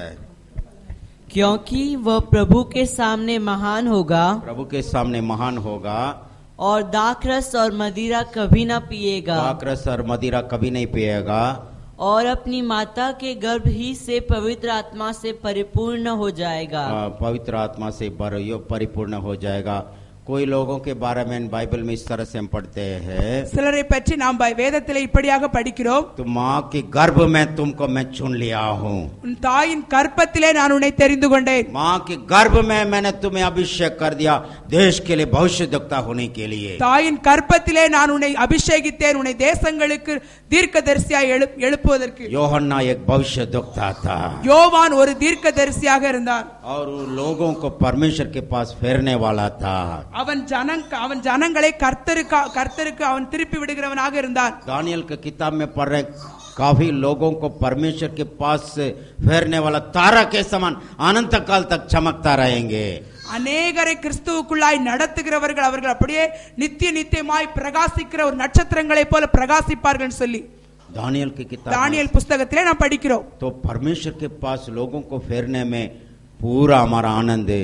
क्योंकि वह प्रभु के सामने महान होगा प्रभु के सामने महान होगा और दाखरस और मदिरा कभी न पिएगा आक्रस और मदिरा कभी नहीं पिएगा और अपनी माता के गर्भ ही से पवित्र आत्मा से परिपूर्ण हो जाएगा आ, पवित्र आत्मा से बर- यो परिपूर्ण हो जाएगा कोई लोगों के बारे में बाइबल में इस तरह से हम पढ़ते हैं சிலரை பற்றி நாம் பை- வேதத்திலே இப்படியாக படிக்கிறோம் तो माँ के गर्भ में तुमको मैं चुन लिया हूँ உன் தாயின் கற்பத்திலே நான் உன்னை தெரிந்து கொண்டேன் माँ के गर्भ में मैंने तुम्हें अभिषेक कर दिया देश के लिए भविष्य होने के लिए தாயின் கற்பத்திலே நான் உன்னை அபிஷேகித்தேன் உன்னை தேசங்களுக்கு தீர்க்கதரிசியாய் எழு எழுப்புவதற்கு योहन्ना एक भविष्य था யோவான் ஒரு தீர்க்கதரிசியாக இருந்தான் और वो लोगों को परमेश्वर के पास फेरने वाला था அவன் ஜனங் அவன் ஜனங்களை கர்த்தருக்கு கர்த்தருக்கு அவன் திருப்பி விடுகிறவனாக இருந்தான் दानियल के किताब में पढ़ रहे काफी लोगों को परमेश्वर के पास से फेरने वाला तारा के समान अनंत काल तक चमकता रहेंगे அநேகரை கிறிஸ்துவுக்குள்ளாய் நடத்துகிறவர்கள் அவர்கள் அப்படியே நித்திய நித்தியமாய் பிரகாசிக்கிற ஒரு நட்சத்திரங்களைப் போல பிரகாசிப்பார்கள் சொல்லி दानियल की किताब में தானியல் புஸ்தகத்திலே நாம் படிக்கிறோம் तो परमेश्वर के पास लोगों को फेरने में पूरा हमारा आनंद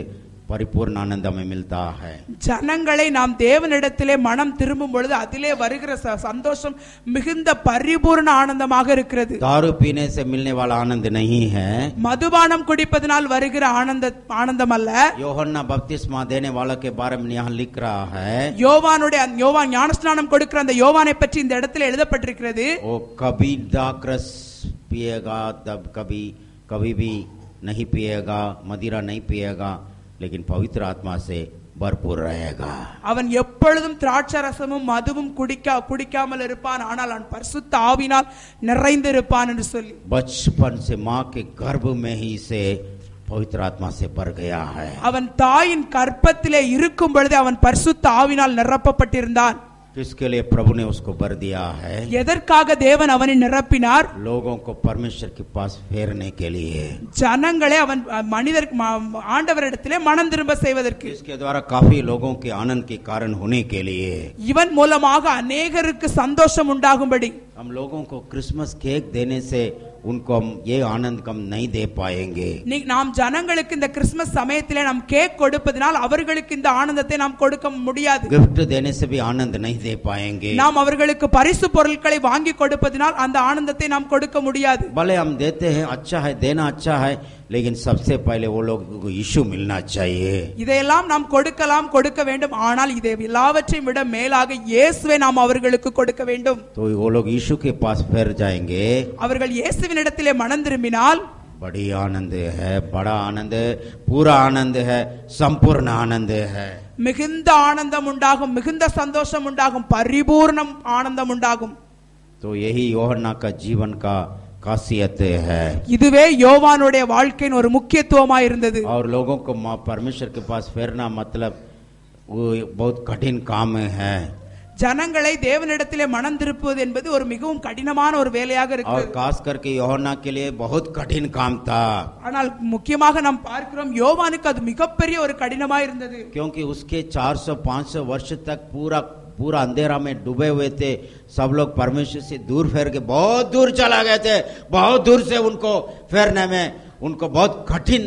परिपूर्ण आनंद हमें मिलता है ஜனங்களை நாம் தேவனிடத்திலே மனம் திரும்பும் பொழுது அதிலே வருகிற ச- சந்தோஷம் மிகுந்த பரிபூர்ண ஆனந்தமாக இருக்கிறது दारू पीने से मिलने वाला आनंद नहीं है மதுபானம் குடிப்பதனால் வருகிற ஆனந்த ஆனந்தம் அல்ல योहन्ना बपतिस्मा देने वाला के बारे में यहाँ लिख रहा है யோவானுடைய அந்த யோவான் ஞானஸ்நானம் கொடுக்கிற அந்த யோவானை பற்றி இந்த இடத்துல எழுதப்பட்டிருக்கிறது वो कभी दाक्रस पिएगा तब कभी कभी भी नहीं पिएगा मदिरा नहीं पिएगा लेकिन पवित्र आत्मा से भरपूर रहेगा அவன் எப்பொழுதும் திராட்சரசமும் மதுவும் குடிக்கா குடிக்காமல் இருப்பான் ஆனால் அவன் பரிசுத்த ஆவினால் நிறைந்திருப்பான் என்று சொல்லி बचपन से माँ के गर्भ में ही से पवित्र आत्मा से भर गया है அவன் தாயின் கற்பத்திலே இருக்கும் பொழுதே அவன் பரிசுத்த ஆவினால் நிரப்பப்பட்டிருந்தான் किसके लिए प्रभु ने उसको भर दिया है எதற்காக தேவன் அவனை நிரப்பினார் लोगों को परमेश्वर के पास फेरने के लिए ஜனங்களே அவன் அஹ், மனிதர் ம- ஆண்டவரிடத்திலே மனம் திரும்ப செய்வதற்கு इसके द्वारा काफी लोगों के आनंद के कारण होने के लिए இவன் மூலமாக அநேகருக்கு சந்தோஷம் உண்டாகும்படி हम लोगों को क्रिसमस केक देने से उनको हम ये आनंद कम नहीं दे पाएंगे நீ- நாம் ஜனங்களுக்கு இந்த கிறிஸ்துமஸ் சமயத்திலே நாம் கேக் கொடுப்பதனால் அவர்களுக்கு இந்த ஆனந்தத்தை நாம் கொடுக்க முடியாது गिफ्ट देने से भी आनंद नहीं दे पाएंगे நாம் அவர்களுக்கு பரிசு பொருட்களை வாங்கி கொடுப்பதனால் அந்த ஆனந்தத்தை நாம் கொடுக்க முடியாது भले हम देते हैं अच्छा है देना अच्छा है लेकिन सबसे पहले वो लोग को यीशु मिलना चाहिए இதையெல்லாம் நாம் கொடுக்கலாம் கொடுக்க வேண்டும் ஆனால் இதை எல்லாவற்றையும் விட மேலாக இயேசுவை நாம் அவர்களுக்கு கொடுக்க வேண்டும் तो वो लोग यीशु के पास फिर जाएंगे அவர்கள் இயேசுவினிடத்திலே மனம் திரும்பினால் बड़ी आनंद है बड़ा आनंद है पूरा आनंद है संपूर्ण आनंद है மிகுந்த ஆனந்தம் உண்டாகும் மிகுந்த சந்தோஷம் உண்டாகும் பரிபூர்ணம் ஆனந்தம் உண்டாகும் तो यही योहन्ना का जीवन का खासियत है இதுவே யோவானுடைய வாழ்க்கையின் ஒரு முக்கியத்துவமாய் இருந்தது और लोगों को माँ परमेश्वर के पास फेरना मतलब वो बहुत कठिन काम है ஜனங்களை தேவனிடத்திலே மனம் திருப்புவது என்பது ஒரு மிகவும் கடினமான ஒரு வேலையாக और இருக்கிறது खास करके योहन्ना के लिए बहुत कठिन काम था ஆனால் முக்கியமாக நாம் பார்க்கிறோம் யோவானுக்கு அது மிகப்பெரிய ஒரு கடினமாய் இருந்தது क्योंकि उसके 400 500 वर्ष तक पूरा पूरा अंधेरा में डूबे हुए थे सब लोग परमेश्वर से दूर फेर के बहुत दूर चला गए थे बहुत दूर से उनको फेरने में उनको बहुत कठिन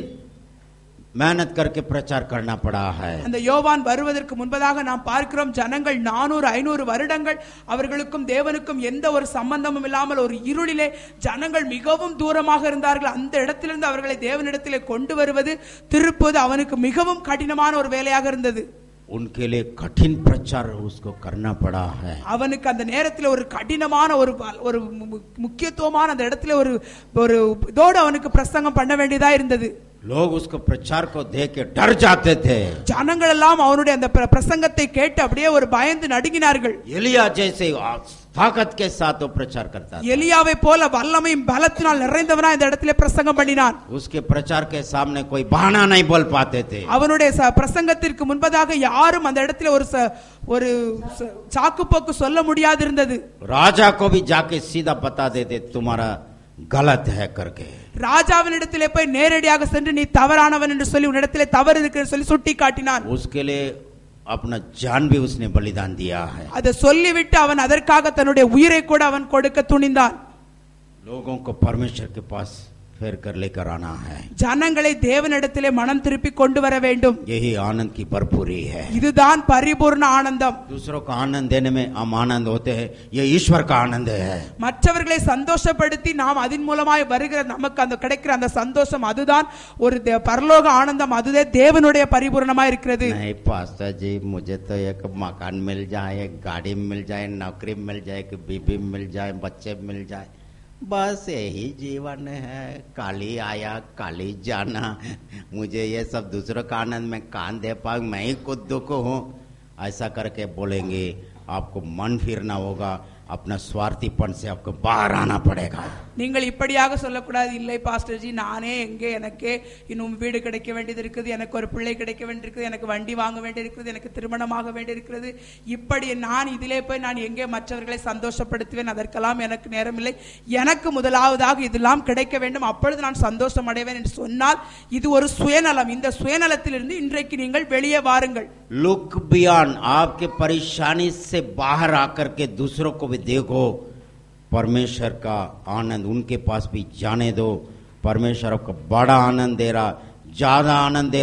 मेहनत करके प्रचार करना पड़ा है அந்த யோவான் வருவதற்கு முன்பதாக நாம் பார்க்கிறோம் ஜனங்கள் நானூறு ஐநூறு வருடங்கள் அவர்களுக்கும் தேவனுக்கும் எந்த ஒரு சம்பந்தமும் இல்லாமல் ஒரு இருளிலே ஜனங்கள் மிகவும் தூரமாக இருந்தார்கள் அந்த இடத்திலிருந்து அவர்களை தேவனிடத்திலே கொண்டு வருவது திருப்புவது அவனுக்கு மிகவும் கடினமான ஒரு வேலையாக இருந்தது उनके लिए कठिन प्रचार उसको करना पड़ा है அவனுக்கு அந்த நேரத்தில் ஒரு கடினமான ஒரு வ- ஒரு மு- மு- முக்கியத்துவமான அந்த இடத்துல ஒரு ஒரு இதோடு அவனுக்கு பிரசங்கம் பண்ண வேண்டியதா இருந்தது लोग उसको प्रचार को देख के डर जाते थे ஜனங்கள் எல்லாம் அவனுடைய அந்த பிர- பிரசங்கத்தை கேட்டு அப்படியே ஒரு பயந்து நடுங்கினார்கள் एलिया जैसे ताकत के साथ वो प्रचार करता था எலியாவை போல வல்லமையும் பலத்தினால் நிறைந்தவனா இந்த இடத்திலே பிரசங்கம் பண்ணினான் उसके प्रचार के सामने कोई बहाना नहीं बोल पाते थे அவனுடைய ச- பிரசங்கத்திற்கு முன்பதாக யாரும் அந்த இடத்துல ஒரு ச- ஒரு ச- சாக்குப்போக்கு சொல்ல முடியாது இருந்தது राजा को भी जाके सीधा बता देते तुम्हारा गलत है करके ராஜாவினிடத்திலே போய் நேரடியாக சென்று நீ தவறானவன் என்று சொல்லி உன்னிடத்திலே தவறு இருக்குன்னு சொல்லி சுட்டி காட்டினான் उसके लिए अपना जान भी उसने बलिदान दिया है அதை சொல்லிவிட்டு அவன் அதற்காக தன்னுடைய உயிரை கூட அவன் கொடுக்க துணிந்தான் लोगों को परमेश्वर के पास फेर कर लेकर आना है ஜனங்களை தேவனிடத்திலே மனம் திருப்பி கொண்டு வர வேண்டும் यही आनंद की भरपूरी है இதுதான் பரிபூர்ண ஆனந்தம் दूसरों को आनंद देने में हम आनंद होते हैं ये ईश्वर का आनंद है மற்றவர்களை சந்தோஷப்படுத்தி நாம் அதன் மூலமாய் வருகிற நமக்கு அந்த கிடைக்கிற அந்த சந்தோஷம் அதுதான் ஒரு தே- பரலோக ஆனந்தம் அதுவே தேவனுடைய பரிபூர்ணமா இருக்கிறது नहीं पास्टर जी मुझे तो एक मकान मिल जाए एक गाड़ी मिल जाए नौकरी मिल जाए एक बीबी मिल जाए बच्चे मिल जाए बस यही जीवन है काली आया काली जाना मुझे ये सब दूसरों का आनंद में कान दे पाऊँ मैं ही खुद दुख हूँ ऐसा करके बोलेंगे आपको मन फिरना होगा अपना स्वार्थीपन से आपको बाहर आना पड़ेगा நீங்கள் இப்படியாக சொல்லக்கூடாது இல்லை பாஸ்டர்ஜி நானே எங்கே எனக்கு இன்னும் வீடு கிடைக்க வேண்டியது இருக்குது எனக்கு ஒரு பிள்ளை கிடைக்க வேண்டியிருக்குது எனக்கு வண்டி வாங்க வேண்டியிருக்கிறது எனக்கு திருமணமாக வேண்டியிருக்கிறது இப்படி நான் இதிலே போய் நான் எங்கே மற்றவர்களை சந்தோஷப்படுத்துவேன் அதற்கெல்லாம் எனக்கு நேரமில்லை எனக்கு முதலாவதாக இதெல்லாம் கிடைக்க வேண்டும் அப்பொழுது நான் சந்தோஷம் அடைவேன் என்று சொன்னால் இது ஒரு சுயநலம் இந்த சுயநலத்திலிருந்து இன்றைக்கு நீங்கள் வெளியே வாருங்கள் लुक बियॉन्ड आपके परेशानी से बाहर आकर के दूसरों को भी देखो परमेश्वर का आनंद उनके पास भी जाने दो परमेश्वर आपको बड़ा आनंद दे रहा ज्यादा आनंद दे रहा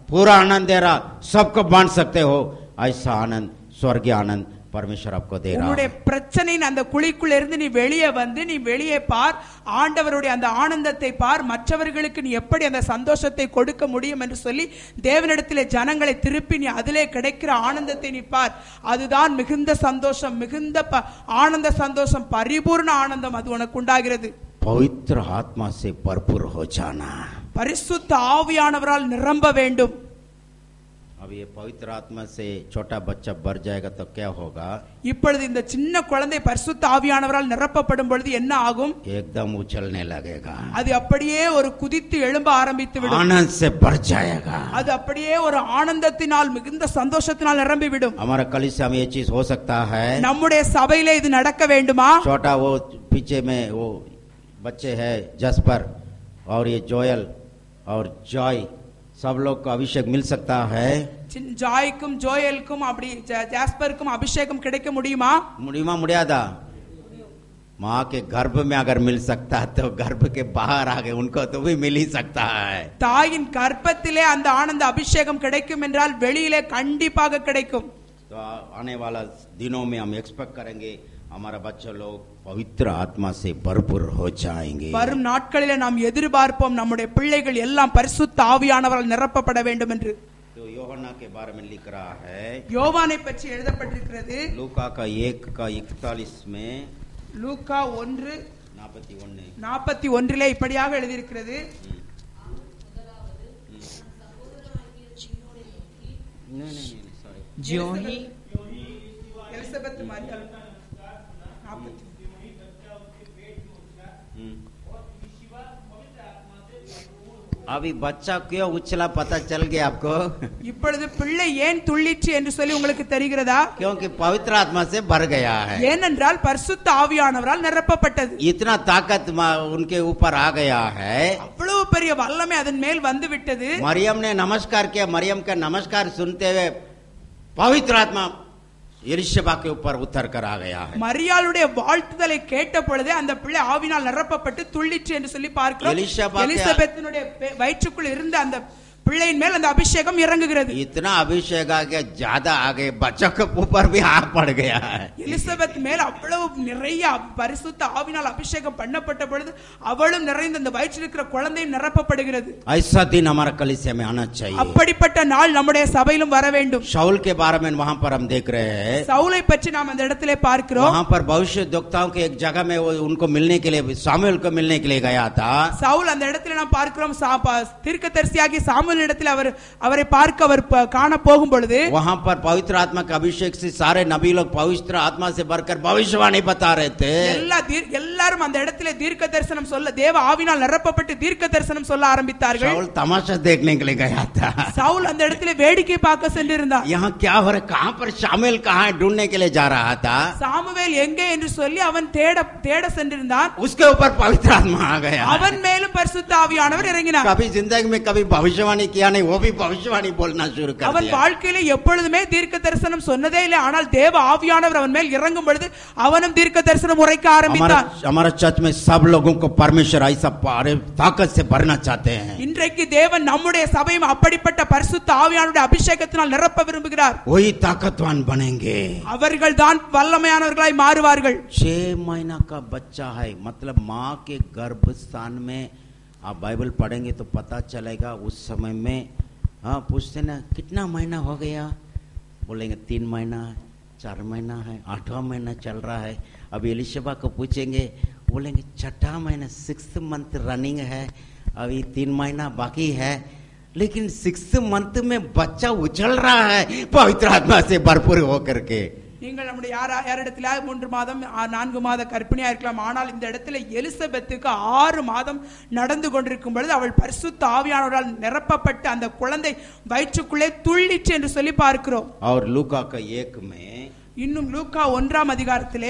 पूरा आनंद दे रहा सबको बांट सकते हो ऐसा आनंद स्वर्गीय आनंद परमेश्वर आपको दे रहा உன்னுடைய है பிரச்சனையின் அந்த குழிக்குள்ள இருந்து நீ வெளியே வந்து நீ வெளியே பார் ஆண்டவருடைய அந்த ஆனந்தத்தை பார் மற்றவர்களுக்கு நீ எப்படி அந்த சந்தோஷத்தை கொடுக்க முடியும் என்று சொல்லி தேவனிடத்திலே ஜனங்களை திருப்பி நீ அதிலே கிடைக்கிற ஆனந்தத்தை நீ பார் அதுதான் மிகுந்த சந்தோஷம் மிகுந்த ப- ஆனந்த சந்தோஷம் பரிபூர்ண ஆனந்தம் அது உனக்கு உண்டாகிறது पवित्र आत्मा से भरपूर हो जाना பரிசுத்த ஆவியானவரால் நிரம்ப வேண்டும் अब ये पवित्र आत्मा से छोटा बच्चा भर जाएगा तो क्या होगा இப்பொழுது இந்த சின்ன குழந்தை பரிசுத்த ஆவியானவரால் நிரப்பப்படும் பொழுது என்ன ஆகும் एकदम उछलने लगेगा அது அப்படியே ஒரு குதித்து எழும்ப ஆரம்பித்து விடும் आनंद से भर जाएगा அது அப்படியே ஒரு ஆனந்தத்தினால் மிகுந்த சந்தோஷத்தினால் நிரம்பி விடும் हमारा कलिसिया में ये चीज हो सकता है நம்முடைய சபையிலே இது நடக்க வேண்டுமா छोटा वो पीछे में वो बच्चे हैं जसपर और ये जोयल और जॉय सब लोग को अभिषेक मिल सकता है சின்- ஜாய்க்கும் ஜோயலுக்கும் அப்படி ஜ- ஜாஸ்பருக்கும் அபிஷேகம் கிடைக்க முடியுமா मुड़ीमा मुड़ियादा माँ के गर्भ में अगर मिल सकता है तो गर्भ के बाहर आगे उनको तो भी मिल ही सकता है தாயின் கர்ப்பத்திலே அந்த ஆனந்த அபிஷேகம் கிடைக்கும் என்றால் வெளியிலே கண்டிப்பாக கிடைக்கும் तो आ- आने वाला दिनों में हम एक्सपेक्ट करेंगे हमारा बच्चा लोग पवित्र आत्मा से भरपूर हो जाएंगे வரும் நாட்களிலே நாம் எதிர்பார்ப்போம் நம்முடைய பிள்ளைகள் எல்லாம் பரிசுத்த ஆவியானவரால் நிரப்பப்பட வேண்டும் என்று तो योहन्ना के बारे में लिख रहा है யோவானை பற்றி எழுதப்பட்டிருக்கிறது लूका का एक का इकतालीस में லூக்கா ஒன்று नापति उन्ने நாற்பத்தி ஒன்றிலே இப்படியாக எழுதியிருக்கிறது नहीं नहीं नहीं सॉरी ज्यों ही எலிசபெத் மரியாள் நாற்பத்தி अभी बच्चा क्यों उछला पता चल गया आपको இப்பொழுது பிள்ளை ஏன் துள்ளிற்று என்று சொல்லி உங்களுக்கு தெரிகிறதா क्योंकि पवित्र आत्मा से भर गया है ஏனென்றால் பரிசுத்த ஆவியானவரால் நிரப்பப்பட்டது इतना ताकत मा- उनके ऊपर आ गया है அவ்வளவு பெரிய வல்லமை அதன் மேல் வந்து விட்டது मरियम ने नमस्कार किया मरियम का नमस्कार सुनते हुए पवित्र आत्मा यरिशबा के ऊपर उतर कर आ गया है மரியாளுடைய வாழ்த்துதலை கேட்ட பொழுதே அந்த பிள்ளை ஆவினால் நிரப்பப்பட்டு துள்ளிற்று என்று சொல்லி பார்க்கிறோம் எலிசபெத் எலிசபெத்தினுடைய பெ- வயிற்றுக்குள் இருந்த அந்த பிள்ளையின் மேல் அந்த அபிஷேகம் இறங்குகிறது इतना अभिषेक आ गया ज्यादा आ गए बच्चों के ऊपर भी आ पड़ गया है எலிசபெத் மேல் அவ்வளவு நிறைய பரிசுத்த ஆவினால் அபிஷேகம் பண்ணப்பட்ட பொழுது அவளும் நிறைந்த அந்த வயிற்றில் இருக்கிற குழந்தையும் நிரப்பப்படுகிறது ऐसा दिन हमारा कलिसिया में आना चाहिए அப்படிப்பட்ட நாள் நம்முடைய சபையிலும் வர வேண்டும் शाउल के बारे में वहां पर हम देख रहे हैं சவுலை பற்றி நாம் அந்த இடத்திலே பார்க்கிறோம் वहां पर भविष्य दोक्ताओं के एक जगह में वो उनको मिलने के लिए सामुएल को मिलने के लिए गया था சவுல் அந்த இடத்துல நாம் பார்க்கிறோம் சா- ப- தீர்க்கதரிசியாகி சாமுவேல் இடத்தில் அவர் அவரை பார்க்க அவர் ப- காண போகும் பொழுது वहां पर पवित्र आत्मा के अभिषेक से सारे नबी लोग पवित्र आत्मा से भरकर भविष्यवाणी बता रहे थे எல்லா தீர்- எல்லாரும் அந்த இடத்திலே தீர்க்க தரிசனம் சொல்ல தேவ ஆவினால் நிரப்பப்பட்டு தீர்க்க தரிசனம் சொல்ல ஆரம்பித்தார்கள் शाउल तमाशा देखने के लिए गया था சவுல் அந்த இடத்திலே வேடிக்கை பார்க்க சென்றிருந்தார் यहाँ क्या हो रहा है कहाँ पर शामिल कहाँ है ढूंढने के लिए जा रहा था சாமுவேல் எங்கே என்று சொல்லி அவன் தேட தேட சென்றிருந்தான் उसके ऊपर पवित्र आत्मा आ गया அவன் மேலும் பரிசுத்த ஆவியானவர் இறங்கினார் कभी जिंदगी में कभी भविष्यवाणी किया नहीं वो भी भविष्यवाणी बोलना शुरू कर அவன் दिया வாழ்க்கையில எப்பொழுதுமே தீர்க்க தரிசனம் சொன்னதே இல்லை ஆனால் தேவ ஆவியானவர் அவன் மேல் இறங்கும் பொழுது அவனும் தீர்க்க தரிசனம் உரைக்க हमारा ஆரம்பித்தான் हमारा चर्च में सब लोगों को परमेश्वर ऐसा पारे ताकत से भरना चाहते हैं இன்றைக்கு தேவன் நம்முடைய சபையும் அப்படிப்பட்ட பரிசுத்த ஆவியானுடைய அபிஷேகத்தினால் நிரப்ப விரும்புகிறார் वही ताकतवान बनेंगे அவர்கள் தான் வல்லமையானவர்களாய் மாறுவார்கள் छह महीना का बच्चा है मतलब माँ के गर्भ स्थान में आप बाइबल पढ़ेंगे तो पता चलेगा उस समय में हाँ पूछते ना कितना महीना हो गया बोलेंगे तीन महीना है चार महीना है आठवां महीना चल रहा है अभी एलिशबा को पूछेंगे बोलेंगे छठा महीना सिक्स मंथ रनिंग है अभी तीन महीना बाकी है लेकिन सिक्स मंथ में बच्चा उछल रहा है पवित्र आत्मा से भरपूर होकर के நீங்கள் நம்முடைய யாரா யாரிடத்துல மூன்று மாதம் ஆ, நான்கு மாத கர்ப்பிணியா இருக்கலாம் ஆனால் இந்த இடத்துல எலிசபெத்துக்கு ஆறு மாதம் நடந்து கொண்டிருக்கும் பொழுது அவள் பரிசுத்த ஆவியானவரால் நிரப்பப்பட்டு அந்த குழந்தை வயிற்றுக்குள்ளே துள்ளிற்று என்று சொல்லி பார்க்கிறோம் और लूका का एक में இன்னும் லூக்கா ஒன்றாம் அதிகாரத்திலே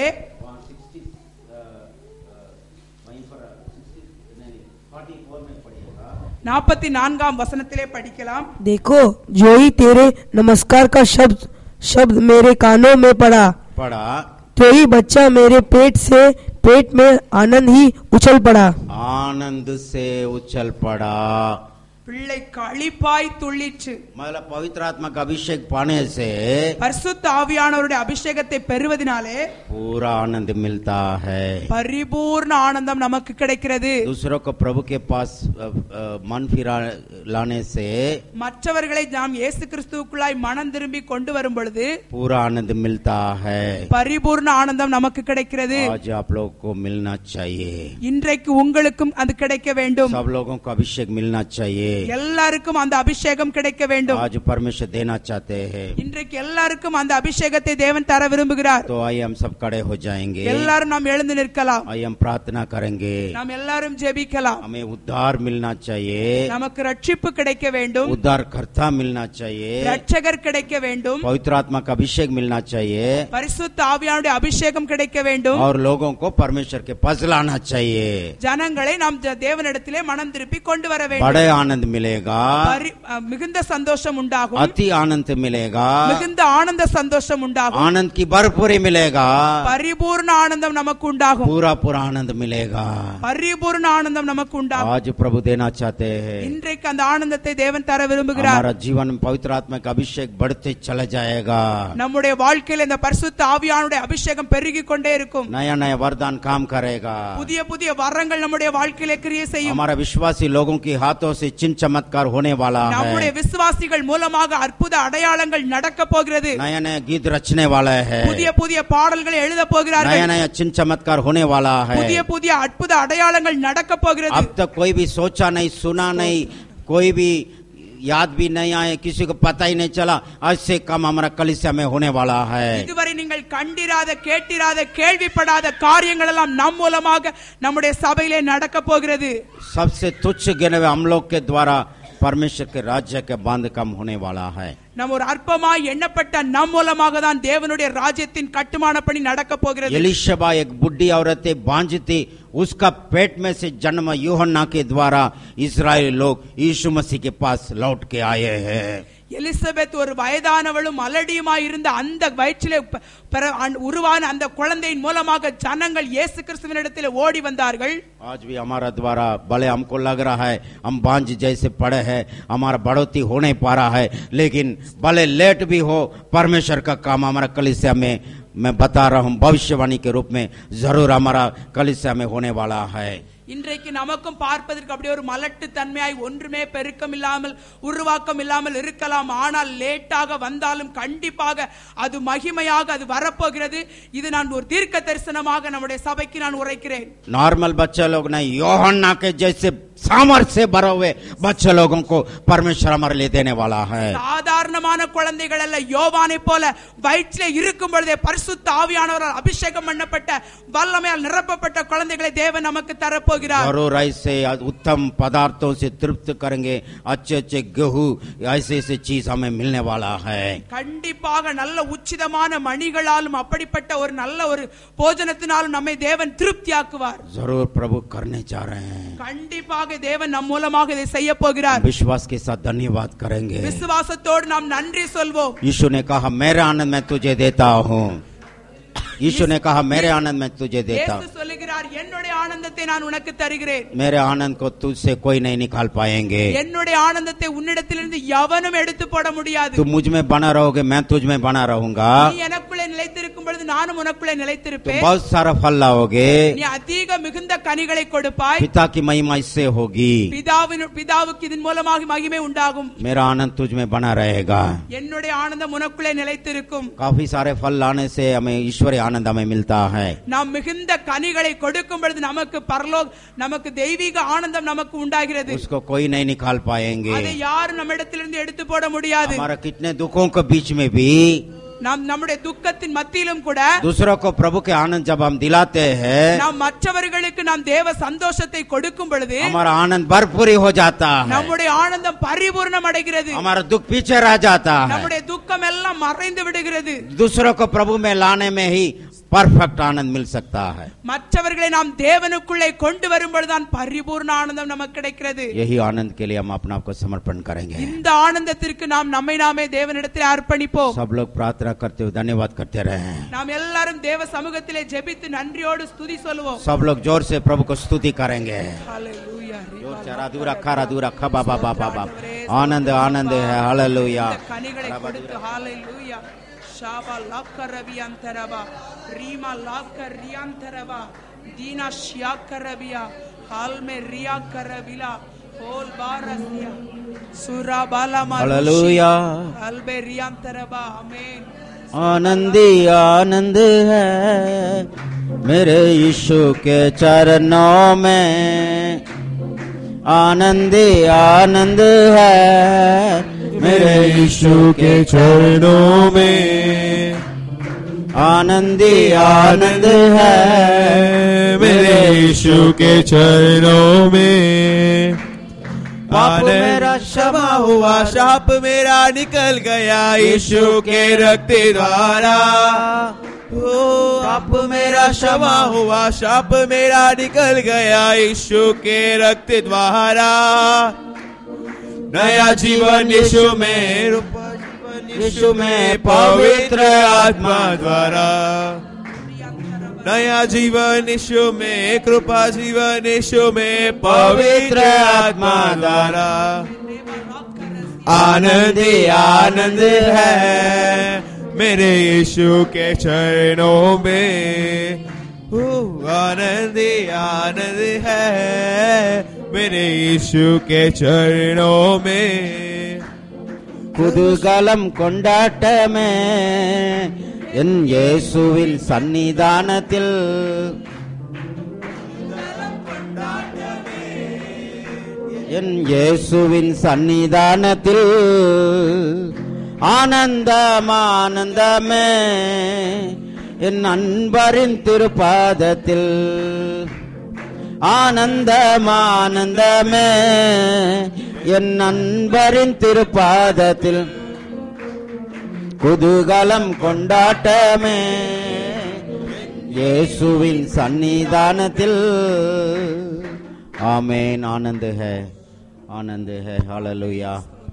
वहीं पर फोर्टी फोर में पढ़िएगा நாற்பத்தி நான்காம் வசனத்திலே படிக்கலாம் देखो जो ही तेरे नमस्कार का शब्द शब्द मेरे कानों में पड़ा पढ़ा तो ही बच्चा मेरे पेट से पेट में आनंद ही उछल पड़ा आनंद से उछल पड़ा பிள்ளை களிப்பாய் துள்ளிற்று मतलब पवित्र आत्मा का अभिषेक पाने से பரிசுத்த ஆவியானவருடைய அபிஷேகத்தை பெறுவதினாலே पूरा आनंद मिलता है பரிபூர்ண ஆனந்தம் நமக்கு கிடைக்கிறது दूसरों को प्रभु के पास अ, अ, मन फिरा लाने से மற்றவர்களை நாம் இயேசு கிறிஸ்துவுக்குள்ளாய் மனம் திரும்பி கொண்டு வரும் பொழுது पूरा आनंद मिलता है பரிபூர்ண ஆனந்தம் நமக்கு கிடைக்கிறது आज आप लोग को मिलना चाहिए இன்றைக்கு உங்களுக்கும் அது கிடைக்க வேண்டும் सब लोगों को अभिषेक मिलना चाहिए எல்லாருக்கும் அந்த அபிஷேகம் கிடைக்க வேண்டும் आज परमेश्वर देना चाहते हैं இன்றைக்கு எல்லாருக்கும் அந்த அபிஷேகத்தை தேவன் தர விரும்புகிறார் तो आइए हम सब खड़े हो जाएंगे எல்லாரும் நாம் எழுந்து நிற்கலாம் आइए हम प्रार्थना करेंगे நாம் எல்லாரும் ஜெபிக்கலாம் हमें उद्धार मिलना चाहिए நமக்கு ரட்சிப்பு கிடைக்க வேண்டும் उद्धार करता मिलना चाहिए ரட்சகர் கிடைக்க வேண்டும் पवित्र आत्मा का अभिषेक मिलना चाहिए பரிசுத்த ஆவியானுடைய அபிஷேகம் கிடைக்க வேண்டும் और लोगों को परमेश्वर के पास लाना चाहिए ஜனங்களை நாம் ஜ- தேவனிடத்திலே மனம் திருப்பி கொண்டு வர வேண்டும் बड़े आनंद मिलेगा பரி- அஹ், மிகுந்த சந்தோஷம் உண்டாகும் अति आनंद मिलेगा மிகுந்த ஆனந்த சந்தோஷம் உண்டாகும் आनंद की भरपूरी मिलेगा பரிபூர்ண ஆனந்தம் நமக்கு உண்டாகும் पूरा पूरा आनंद मिलेगा பரிபூர்ண ஆனந்தம் நமக்கு உண்டாகும் आज प्रभु देना चाहते हैं இன்றைக்கு அந்த ஆனந்தத்தை தேவன் தர விரும்புகிறார் हमारा जीवन में पवित्र आत्मा का अभिषेक बढ़ते चला जाएगा நம்முடைய வாழ்க்கையில இந்த பரிசுத்த ஆவியானுடைய அபிஷேகம் பெருகி கொண்டே இருக்கும் नया नया वरदान काम करेगा புதிய புதிய வரங்கள் நம்முடைய வாழ்க்கையில கிரியை செய்யும் हमारा विश्वासी लोगों के हाथों से चिन्ह चमत्कार होने वाला நம்முடைய है விசுவாசிகள் மூலமாக அற்புத அடையாளங்கள் நடக்க போகிறது नया नया गीत रचने वाला है புதிய புதிய பாடல்களை எழுத போகிறார்கள் नया नया चिन्ह चमत्कार होने वाला புதிய है புதிய அற்புத அடையாளங்கள் நடக்க போகிறது अब तक कोई भी सोचा नहीं सुना नहीं कोई भी याद भी नहीं आए किसी को पता ही नहीं चला आज से कम हमारा कलिसिया में होने वाला है இதுவரை நீங்கள் கண்டிராத கேட்டிராத கேள்விப்படாத காரியங்கள் எல்லாம் நம் மூலமாக நம்முடைய சபையிலே நடக்க போகிறது सबसे तुच्छ गिने हुए हम लोग के द्वारा परमेश्वर के राज्य के बांध कम होने वाला है நம்ம ஒரு அற்பமாய் எண்ணப்பட்ட நம் மூலமாக தான் தேவனுடைய ராஜ்யத்தின் கட்டுமான பணி நடக்க போகிறது एलिशबा एक बुढ़ी औरत थी बांझ थी उसका पेट में से जन्म यूहन्ना के द्वारा इस्राएल लोग यीशु मसीह के पास लौट के आए हैं எலிசபெத் ஒரு வயதானவளும் அலடியுமாய் இருந்த அந்த வயிற்றிலே ப- பிற- அன்- உருவான அந்த குழந்தையின் மூலமாக ஜனங்கள் இயேசு கிறிஸ்துவனிடத்தில் ஓடி வந்தார்கள் आज भी हमारा द्वारा भले हमको लग रहा है हम बांझ जैसे पड़े हैं हमारा बढ़ोतरी हो नहीं पा रहा है लेकिन भले लेट भी हो परमेश्वर का काम हमारा कलिसिया में मैं बता रहा हूँ भविष्यवाणी के रूप में जरूर हमारा कलिसिया में होने वाला है இன்றைக்கு நமக்கும் பார்ப்பதற்கு அப்படியே ஒரு மலட்டு தன்மையாய் ஒன்றுமே பெருக்கம் இல்லாமல் உருவாக்கம் இல்லாமல் இருக்கலாம் ஆனால் லேட்டாக வந்தாலும் கண்டிப்பாக அது மகிமையாக அது வரப்போகிறது இது நான் ஒரு தீர்க்க தரிசனமாக நம்முடைய சபைக்கு நான் உரைக்கிறேன் नॉर्मल बच्चे लोग नहीं योहन्ना के जैसे सामर्थ्य से भरे हुए बच्चे लोगों को परमेश्वर हमारे लिए देने वाला है சாதாரணமான குழந்தைகள் அல்ல யோவானை போல வயிற்றிலே இருக்கும் பொழுதே பரிசுத்த ஆவியானவரால் அபிஷேகம் பண்ணப்பட்ட வல்லமையால் நிரப்பப்பட்ட குழந்தைகளை தேவன் நமக்கு தரப்போகிறார் जरूर ऐसे उत्तम पदार्थों से तृप्त करेंगे अच्छे अच्छे गेहूं ऐसे ऐसे चीज हमें मिलने वाला है கண்டிப்பாக நல்ல உச்சிதமான மணிகளாலும் அப்படிப்பட்ட ஒரு நல்ல ஒரு போஜனத்தினாலும் நம்மை தேவன் திருப்தியாக்குவார் जरूर प्रभु करने जा रहे हैं கண்டிப்பாக தேவன் நம் மூலமாக இதை செய்ய போகிறார் विश्वास के साथ धन्यवाद करेंगे விசுவாசத்தோடு நாம் நன்றி சொல்வோம் यीशु ने कहा मेरे आनंद मैं तुझे देता हूँ यीशु ने कहा मेरे आनंद मैं तुझे देता இயேசு சொல்லுகிறார் என்னுடைய ஆனந்தத்தை நான் உனக்கு தருகிறேன் मेरे आनंद को तुझसे कोई नहीं निकाल पाएंगे என்னுடைய ஆனந்தத்தை உன்னிடத்திலிருந்து எவனும் எடுத்து போட முடியாது तुम मुझ में बना रहोगे मैं तुझ में बना रहूंगा நீ எனக்குள்ளே நிலைத்திருக்கும் பொழுது நானும் உனக்குள்ளே तुम நிலைத்திருப்பேன் बहुत सारा फल लाओगे நீ அதிக மிகுந்த கனிகளை கொடுப்பாய் पिता की महिमा इससे होगी பிதாவின் பிதாவுக்கு இதன் மூலமாக மகிமை உண்டாகும் मेरा आनंद तुझ में बना रहेगा என்னுடைய ஆனந்தம் உனக்குள்ளே நிலைத்திருக்கும் काफी सारे फल लाने से हमें ईश्वरीय आनंद हमें मिलता है நாம் மிகுந்த கனிகளை கொடுக்கும் பொழுது நமக்கு பரலோக் நமக்கு தெய்வீக ஆனந்தம் நமக்கு உண்டாகிறது उसको कोई नहीं निकाल அதை पाएंगे யாரும் நம்மிடத்திலிருந்து எடுத்து போட முடியாது हमारा कितने दुखों के बीच में भी நாம் நம்முடைய துக்கத்தின் மத்தியிலும் கூட दूसरों को प्रभु के आनंद जब हम दिलाते हैं நாம் மற்றவர்களுக்கு நாம் தேவ சந்தோஷத்தை கொடுக்கும் பொழுது हमारा आनंद भरपूरी हो जाता है நம்முடைய ஆனந்தம் பரிபூர்ணம் அடைகிறது हमारा दुख पीछे रह जाता है நம்முடைய துக்கம் எல்லாம் மறைந்து விடுகிறது दूसरों को प्रभु में लाने में ही परफेक्ट आनंद मिल सकता है மற்றவர்களை நாம் தேவனுக்குள்ளே கொண்டு வரும் பொழுதுதான் பரிபூர்ண ஆனந்தம் நமக்கு கிடைக்கிறது यही आनंद के लिए हम अपना आप को समर्पण करेंगे இந்த ஆனந்தத்திற்கு நாம் நம்மை நாமே தேவனிடத்தில் அர்ப்பணிப்போம் सब लोग प्रार्थना करते हुए धन्यवाद करते रहे நாம் எல்லாரும் தேவ சமூகத்திலே ஜெபித்து நன்றியோடு ஸ்துதி சொல்லுவோம் सब लोग जोर से प्रभु को स्तुति करेंगे Hallelujah. जोर से राधुरा खा राधुरा खा बाबा बाबा बाबा आनंद आनंद है हालेलुया இந்த கனிகளை கொடுத்து ஹalleluya ஷாபா லாக்க ரவி அந்தரவா ரீமா லாக்க ரியாந்தரவா தீனா ஷியாக்க ரவியா ஹால்மே ரியா கரவிலா ஹோல் பாரஸ்யா சுரா பாலா हालेलुया அல்பே ரியாந்தரவா ஆமென் आनंदी आनंद है मेरे यीशु के चरणों में आनंदी आनंद है मेरे यीशु के चरणों में आनंदी आनंद है मेरे यीशु के चरणों में पाप आनंद मेरा क्षमा हुआ शाप मेरा निकल गया यीशु के रक्त द्वारा ओ पाप मेरा क्षमा हुआ शाप मेरा निकल गया यीशु के रक्त द्वारा नया जीवन यीशु में रूपा जीवन यीशु में पवित्र आत्मा द्वारा नया जीवन यीशु में कृपा जीवन यीशु में पवित्र आत्मा द्वारा आनंद ही आनंद है मेरे यीशु के चरणों में ओ, आनंद ही आनंद है मेरे यीशु के चरणों में குதூகலம் கொண்டாட்டமே என் இயேசுவின் சன்னிதானத்தில் என் இயேசுவின் சன்னிதானத்தில் ஆனந்தம் ஆனந்தமே என் அன்பரின் திருப்பாதத்தில் ஆனந்தம் ஆனந்தமே என் நண்பரின் திருப்பாதத்தில் குதூகலம் கொண்டாட்டமே இயேசுவின் சன்னிதானத்தில் आमेन आनंद है आनंद है हालेलुया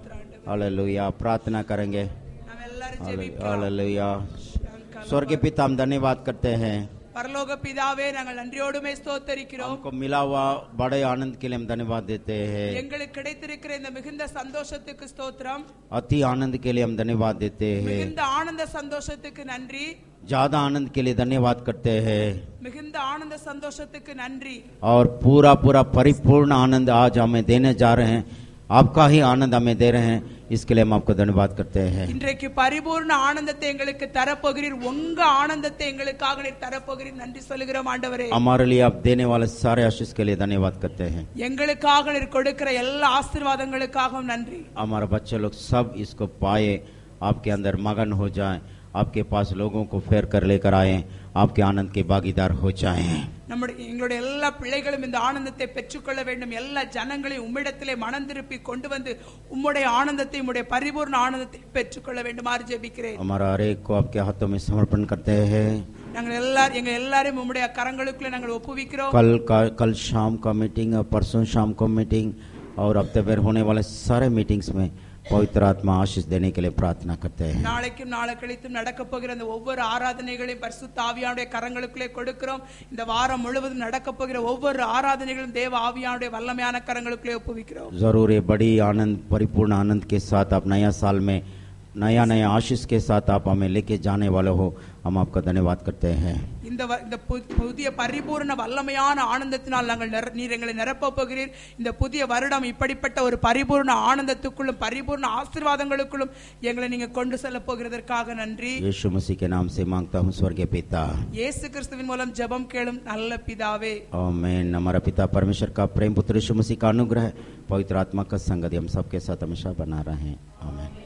हालेलुया प्रार्थना करेंगे நாம் எல்லாரும் हाले- ஜெபிக்கலாம் हालेलुया स्वर्गीय पिता हम धन्यवाद करते हैं பரலோக பிதாவே நாங்கள் நன்றியோடுமே ஸ்தோத்தரிக்கிறோம் हमको मिला हुआ बड़े आनंद के लिए हम धन्यवाद देते हैं எங்களுக்கு கிடைத்திருக்கிற இந்த மிகுந்த சந்தோஷத்துக்கு ஸ்தோத்திரம் अति आनंद के लिए हम धन्यवाद देते हैं மிகுந்த ஆனந்த சந்தோஷத்துக்கு நன்றி ज्यादा आनंद के लिए धन्यवाद करते हैं மிகுந்த ஆனந்த சந்தோஷத்துக்கு நன்றி और पूरा पूरा परिपूर्ण आनंद आज हमें देने जा रहे हैं आपका ही आनंद हमें दे रहे हैं इसके लिए हम आपको धन्यवाद करते हैं இன்றைக்கு பரிபூர்ண ஆனந்தத்தை எங்களுக்கு தரப்போகிறீர் உங்க ஆனந்தத்தை எங்களுக்காக நீர் தரப்போகிறீர் நன்றி சொல்லுகிறோம் ஆண்டவரே हमारे लिए आप देने वाले सारे आशीष के लिए धन्यवाद करते हैं எங்களுக்காக நீர் கொடுக்கிற எல்லா ஆசீர்வாதங்களுக்காகவும் நன்றி हमारे बच्चे लोग सब इसको पाए आपके अंदर मगन हो जाएं आपके पास लोगों को फेर कर लेकर आए आपके आनंद के भागीदार हो जाएं நம்முடைய எங்களுடைய எல்லா பிள்ளைகளும் இந்த ஆனந்தத்தை பெற்றுக்கொள்ள வேண்டும் எல்லா ஜனங்களையும் உம்மிடத்திலே மனம் திருப்பி கொண்டு வந்து உம்முடைய ஆனந்தத்தை உம்முடைய பரிபூர்ண ஆனந்தத்தை பெற்றுக்கொள்ள வேண்டுமாறு ஜெபிக்கிறேன் हमारा हर एक को आपके हाथों में समर्पण करते हैं நாங்கள் எல்லாரும் எங்க எல்லாரையும் உம்முடைய கரங்களுக்குள்ளே நாங்கள் ஒப்புவிக்கிறோம் कल का कल शाम का मीटिंग और परसों शाम को मीटिंग और हफ्ते भर होने वाले सारे मीटिंग्स में पवित्र आत्मा आशीष देने के लिए प्रार्थना करते हैं நாளைக்கும் நாளை கழித்தும் நடக்க போகிற அந்த ஒவ்வொரு ஆராதனைகளையும் பரிசுத்த ஆவியானுடைய கரங்களுக்குள்ளே கொடுக்கிறோம் இந்த வாரம் முழுவதும் நடக்க போகிற ஒவ்வொரு ஆராதனைகளும் தேவ ஆவியானுடைய வல்லமையான கரங்களுக்குள்ளே ஒப்புவிக்கிறோம் जरूर ये बड़ी आनंद परिपूर्ण आनंद के साथ आप नया साल में नया नया आशीष के साथ आप हमें लेके जाने वाले हो हम आपका धन्यवाद करते हैं இந்த வ- இந்த பு- புதிய பரிபூர்ண வல்லமையான ஆனந்தத்தினால் நாங்கள் நிர- நீர் எங்களை நிரப்பப் போகிறீர் இந்த புதிய வருடம் இப்படிப்பட்ட ஒரு பரிபூர்ண ஆனந்தத்துக்குள்ளும் பரிபூர்ண ஆசீர்வாதங்களுக்குள்ளும் எங்களை நீங்க கொண்டு செல்ல போகிறதற்காக நன்றி यीशु मसीह के नाम से मांगता हूँ स्वर्गीय पिता இயேசு கிறிஸ்துவின் மூலம் ஜெபம் கேளும் நல்ல பிதாவே आमीन हमारा पिता परमेश्वर का प्रेम पुत्र यीशु मसीह का अनुग्रह पवित्र आत्मा का संगति हम सबके साथ हमेशा बना रहे आमीन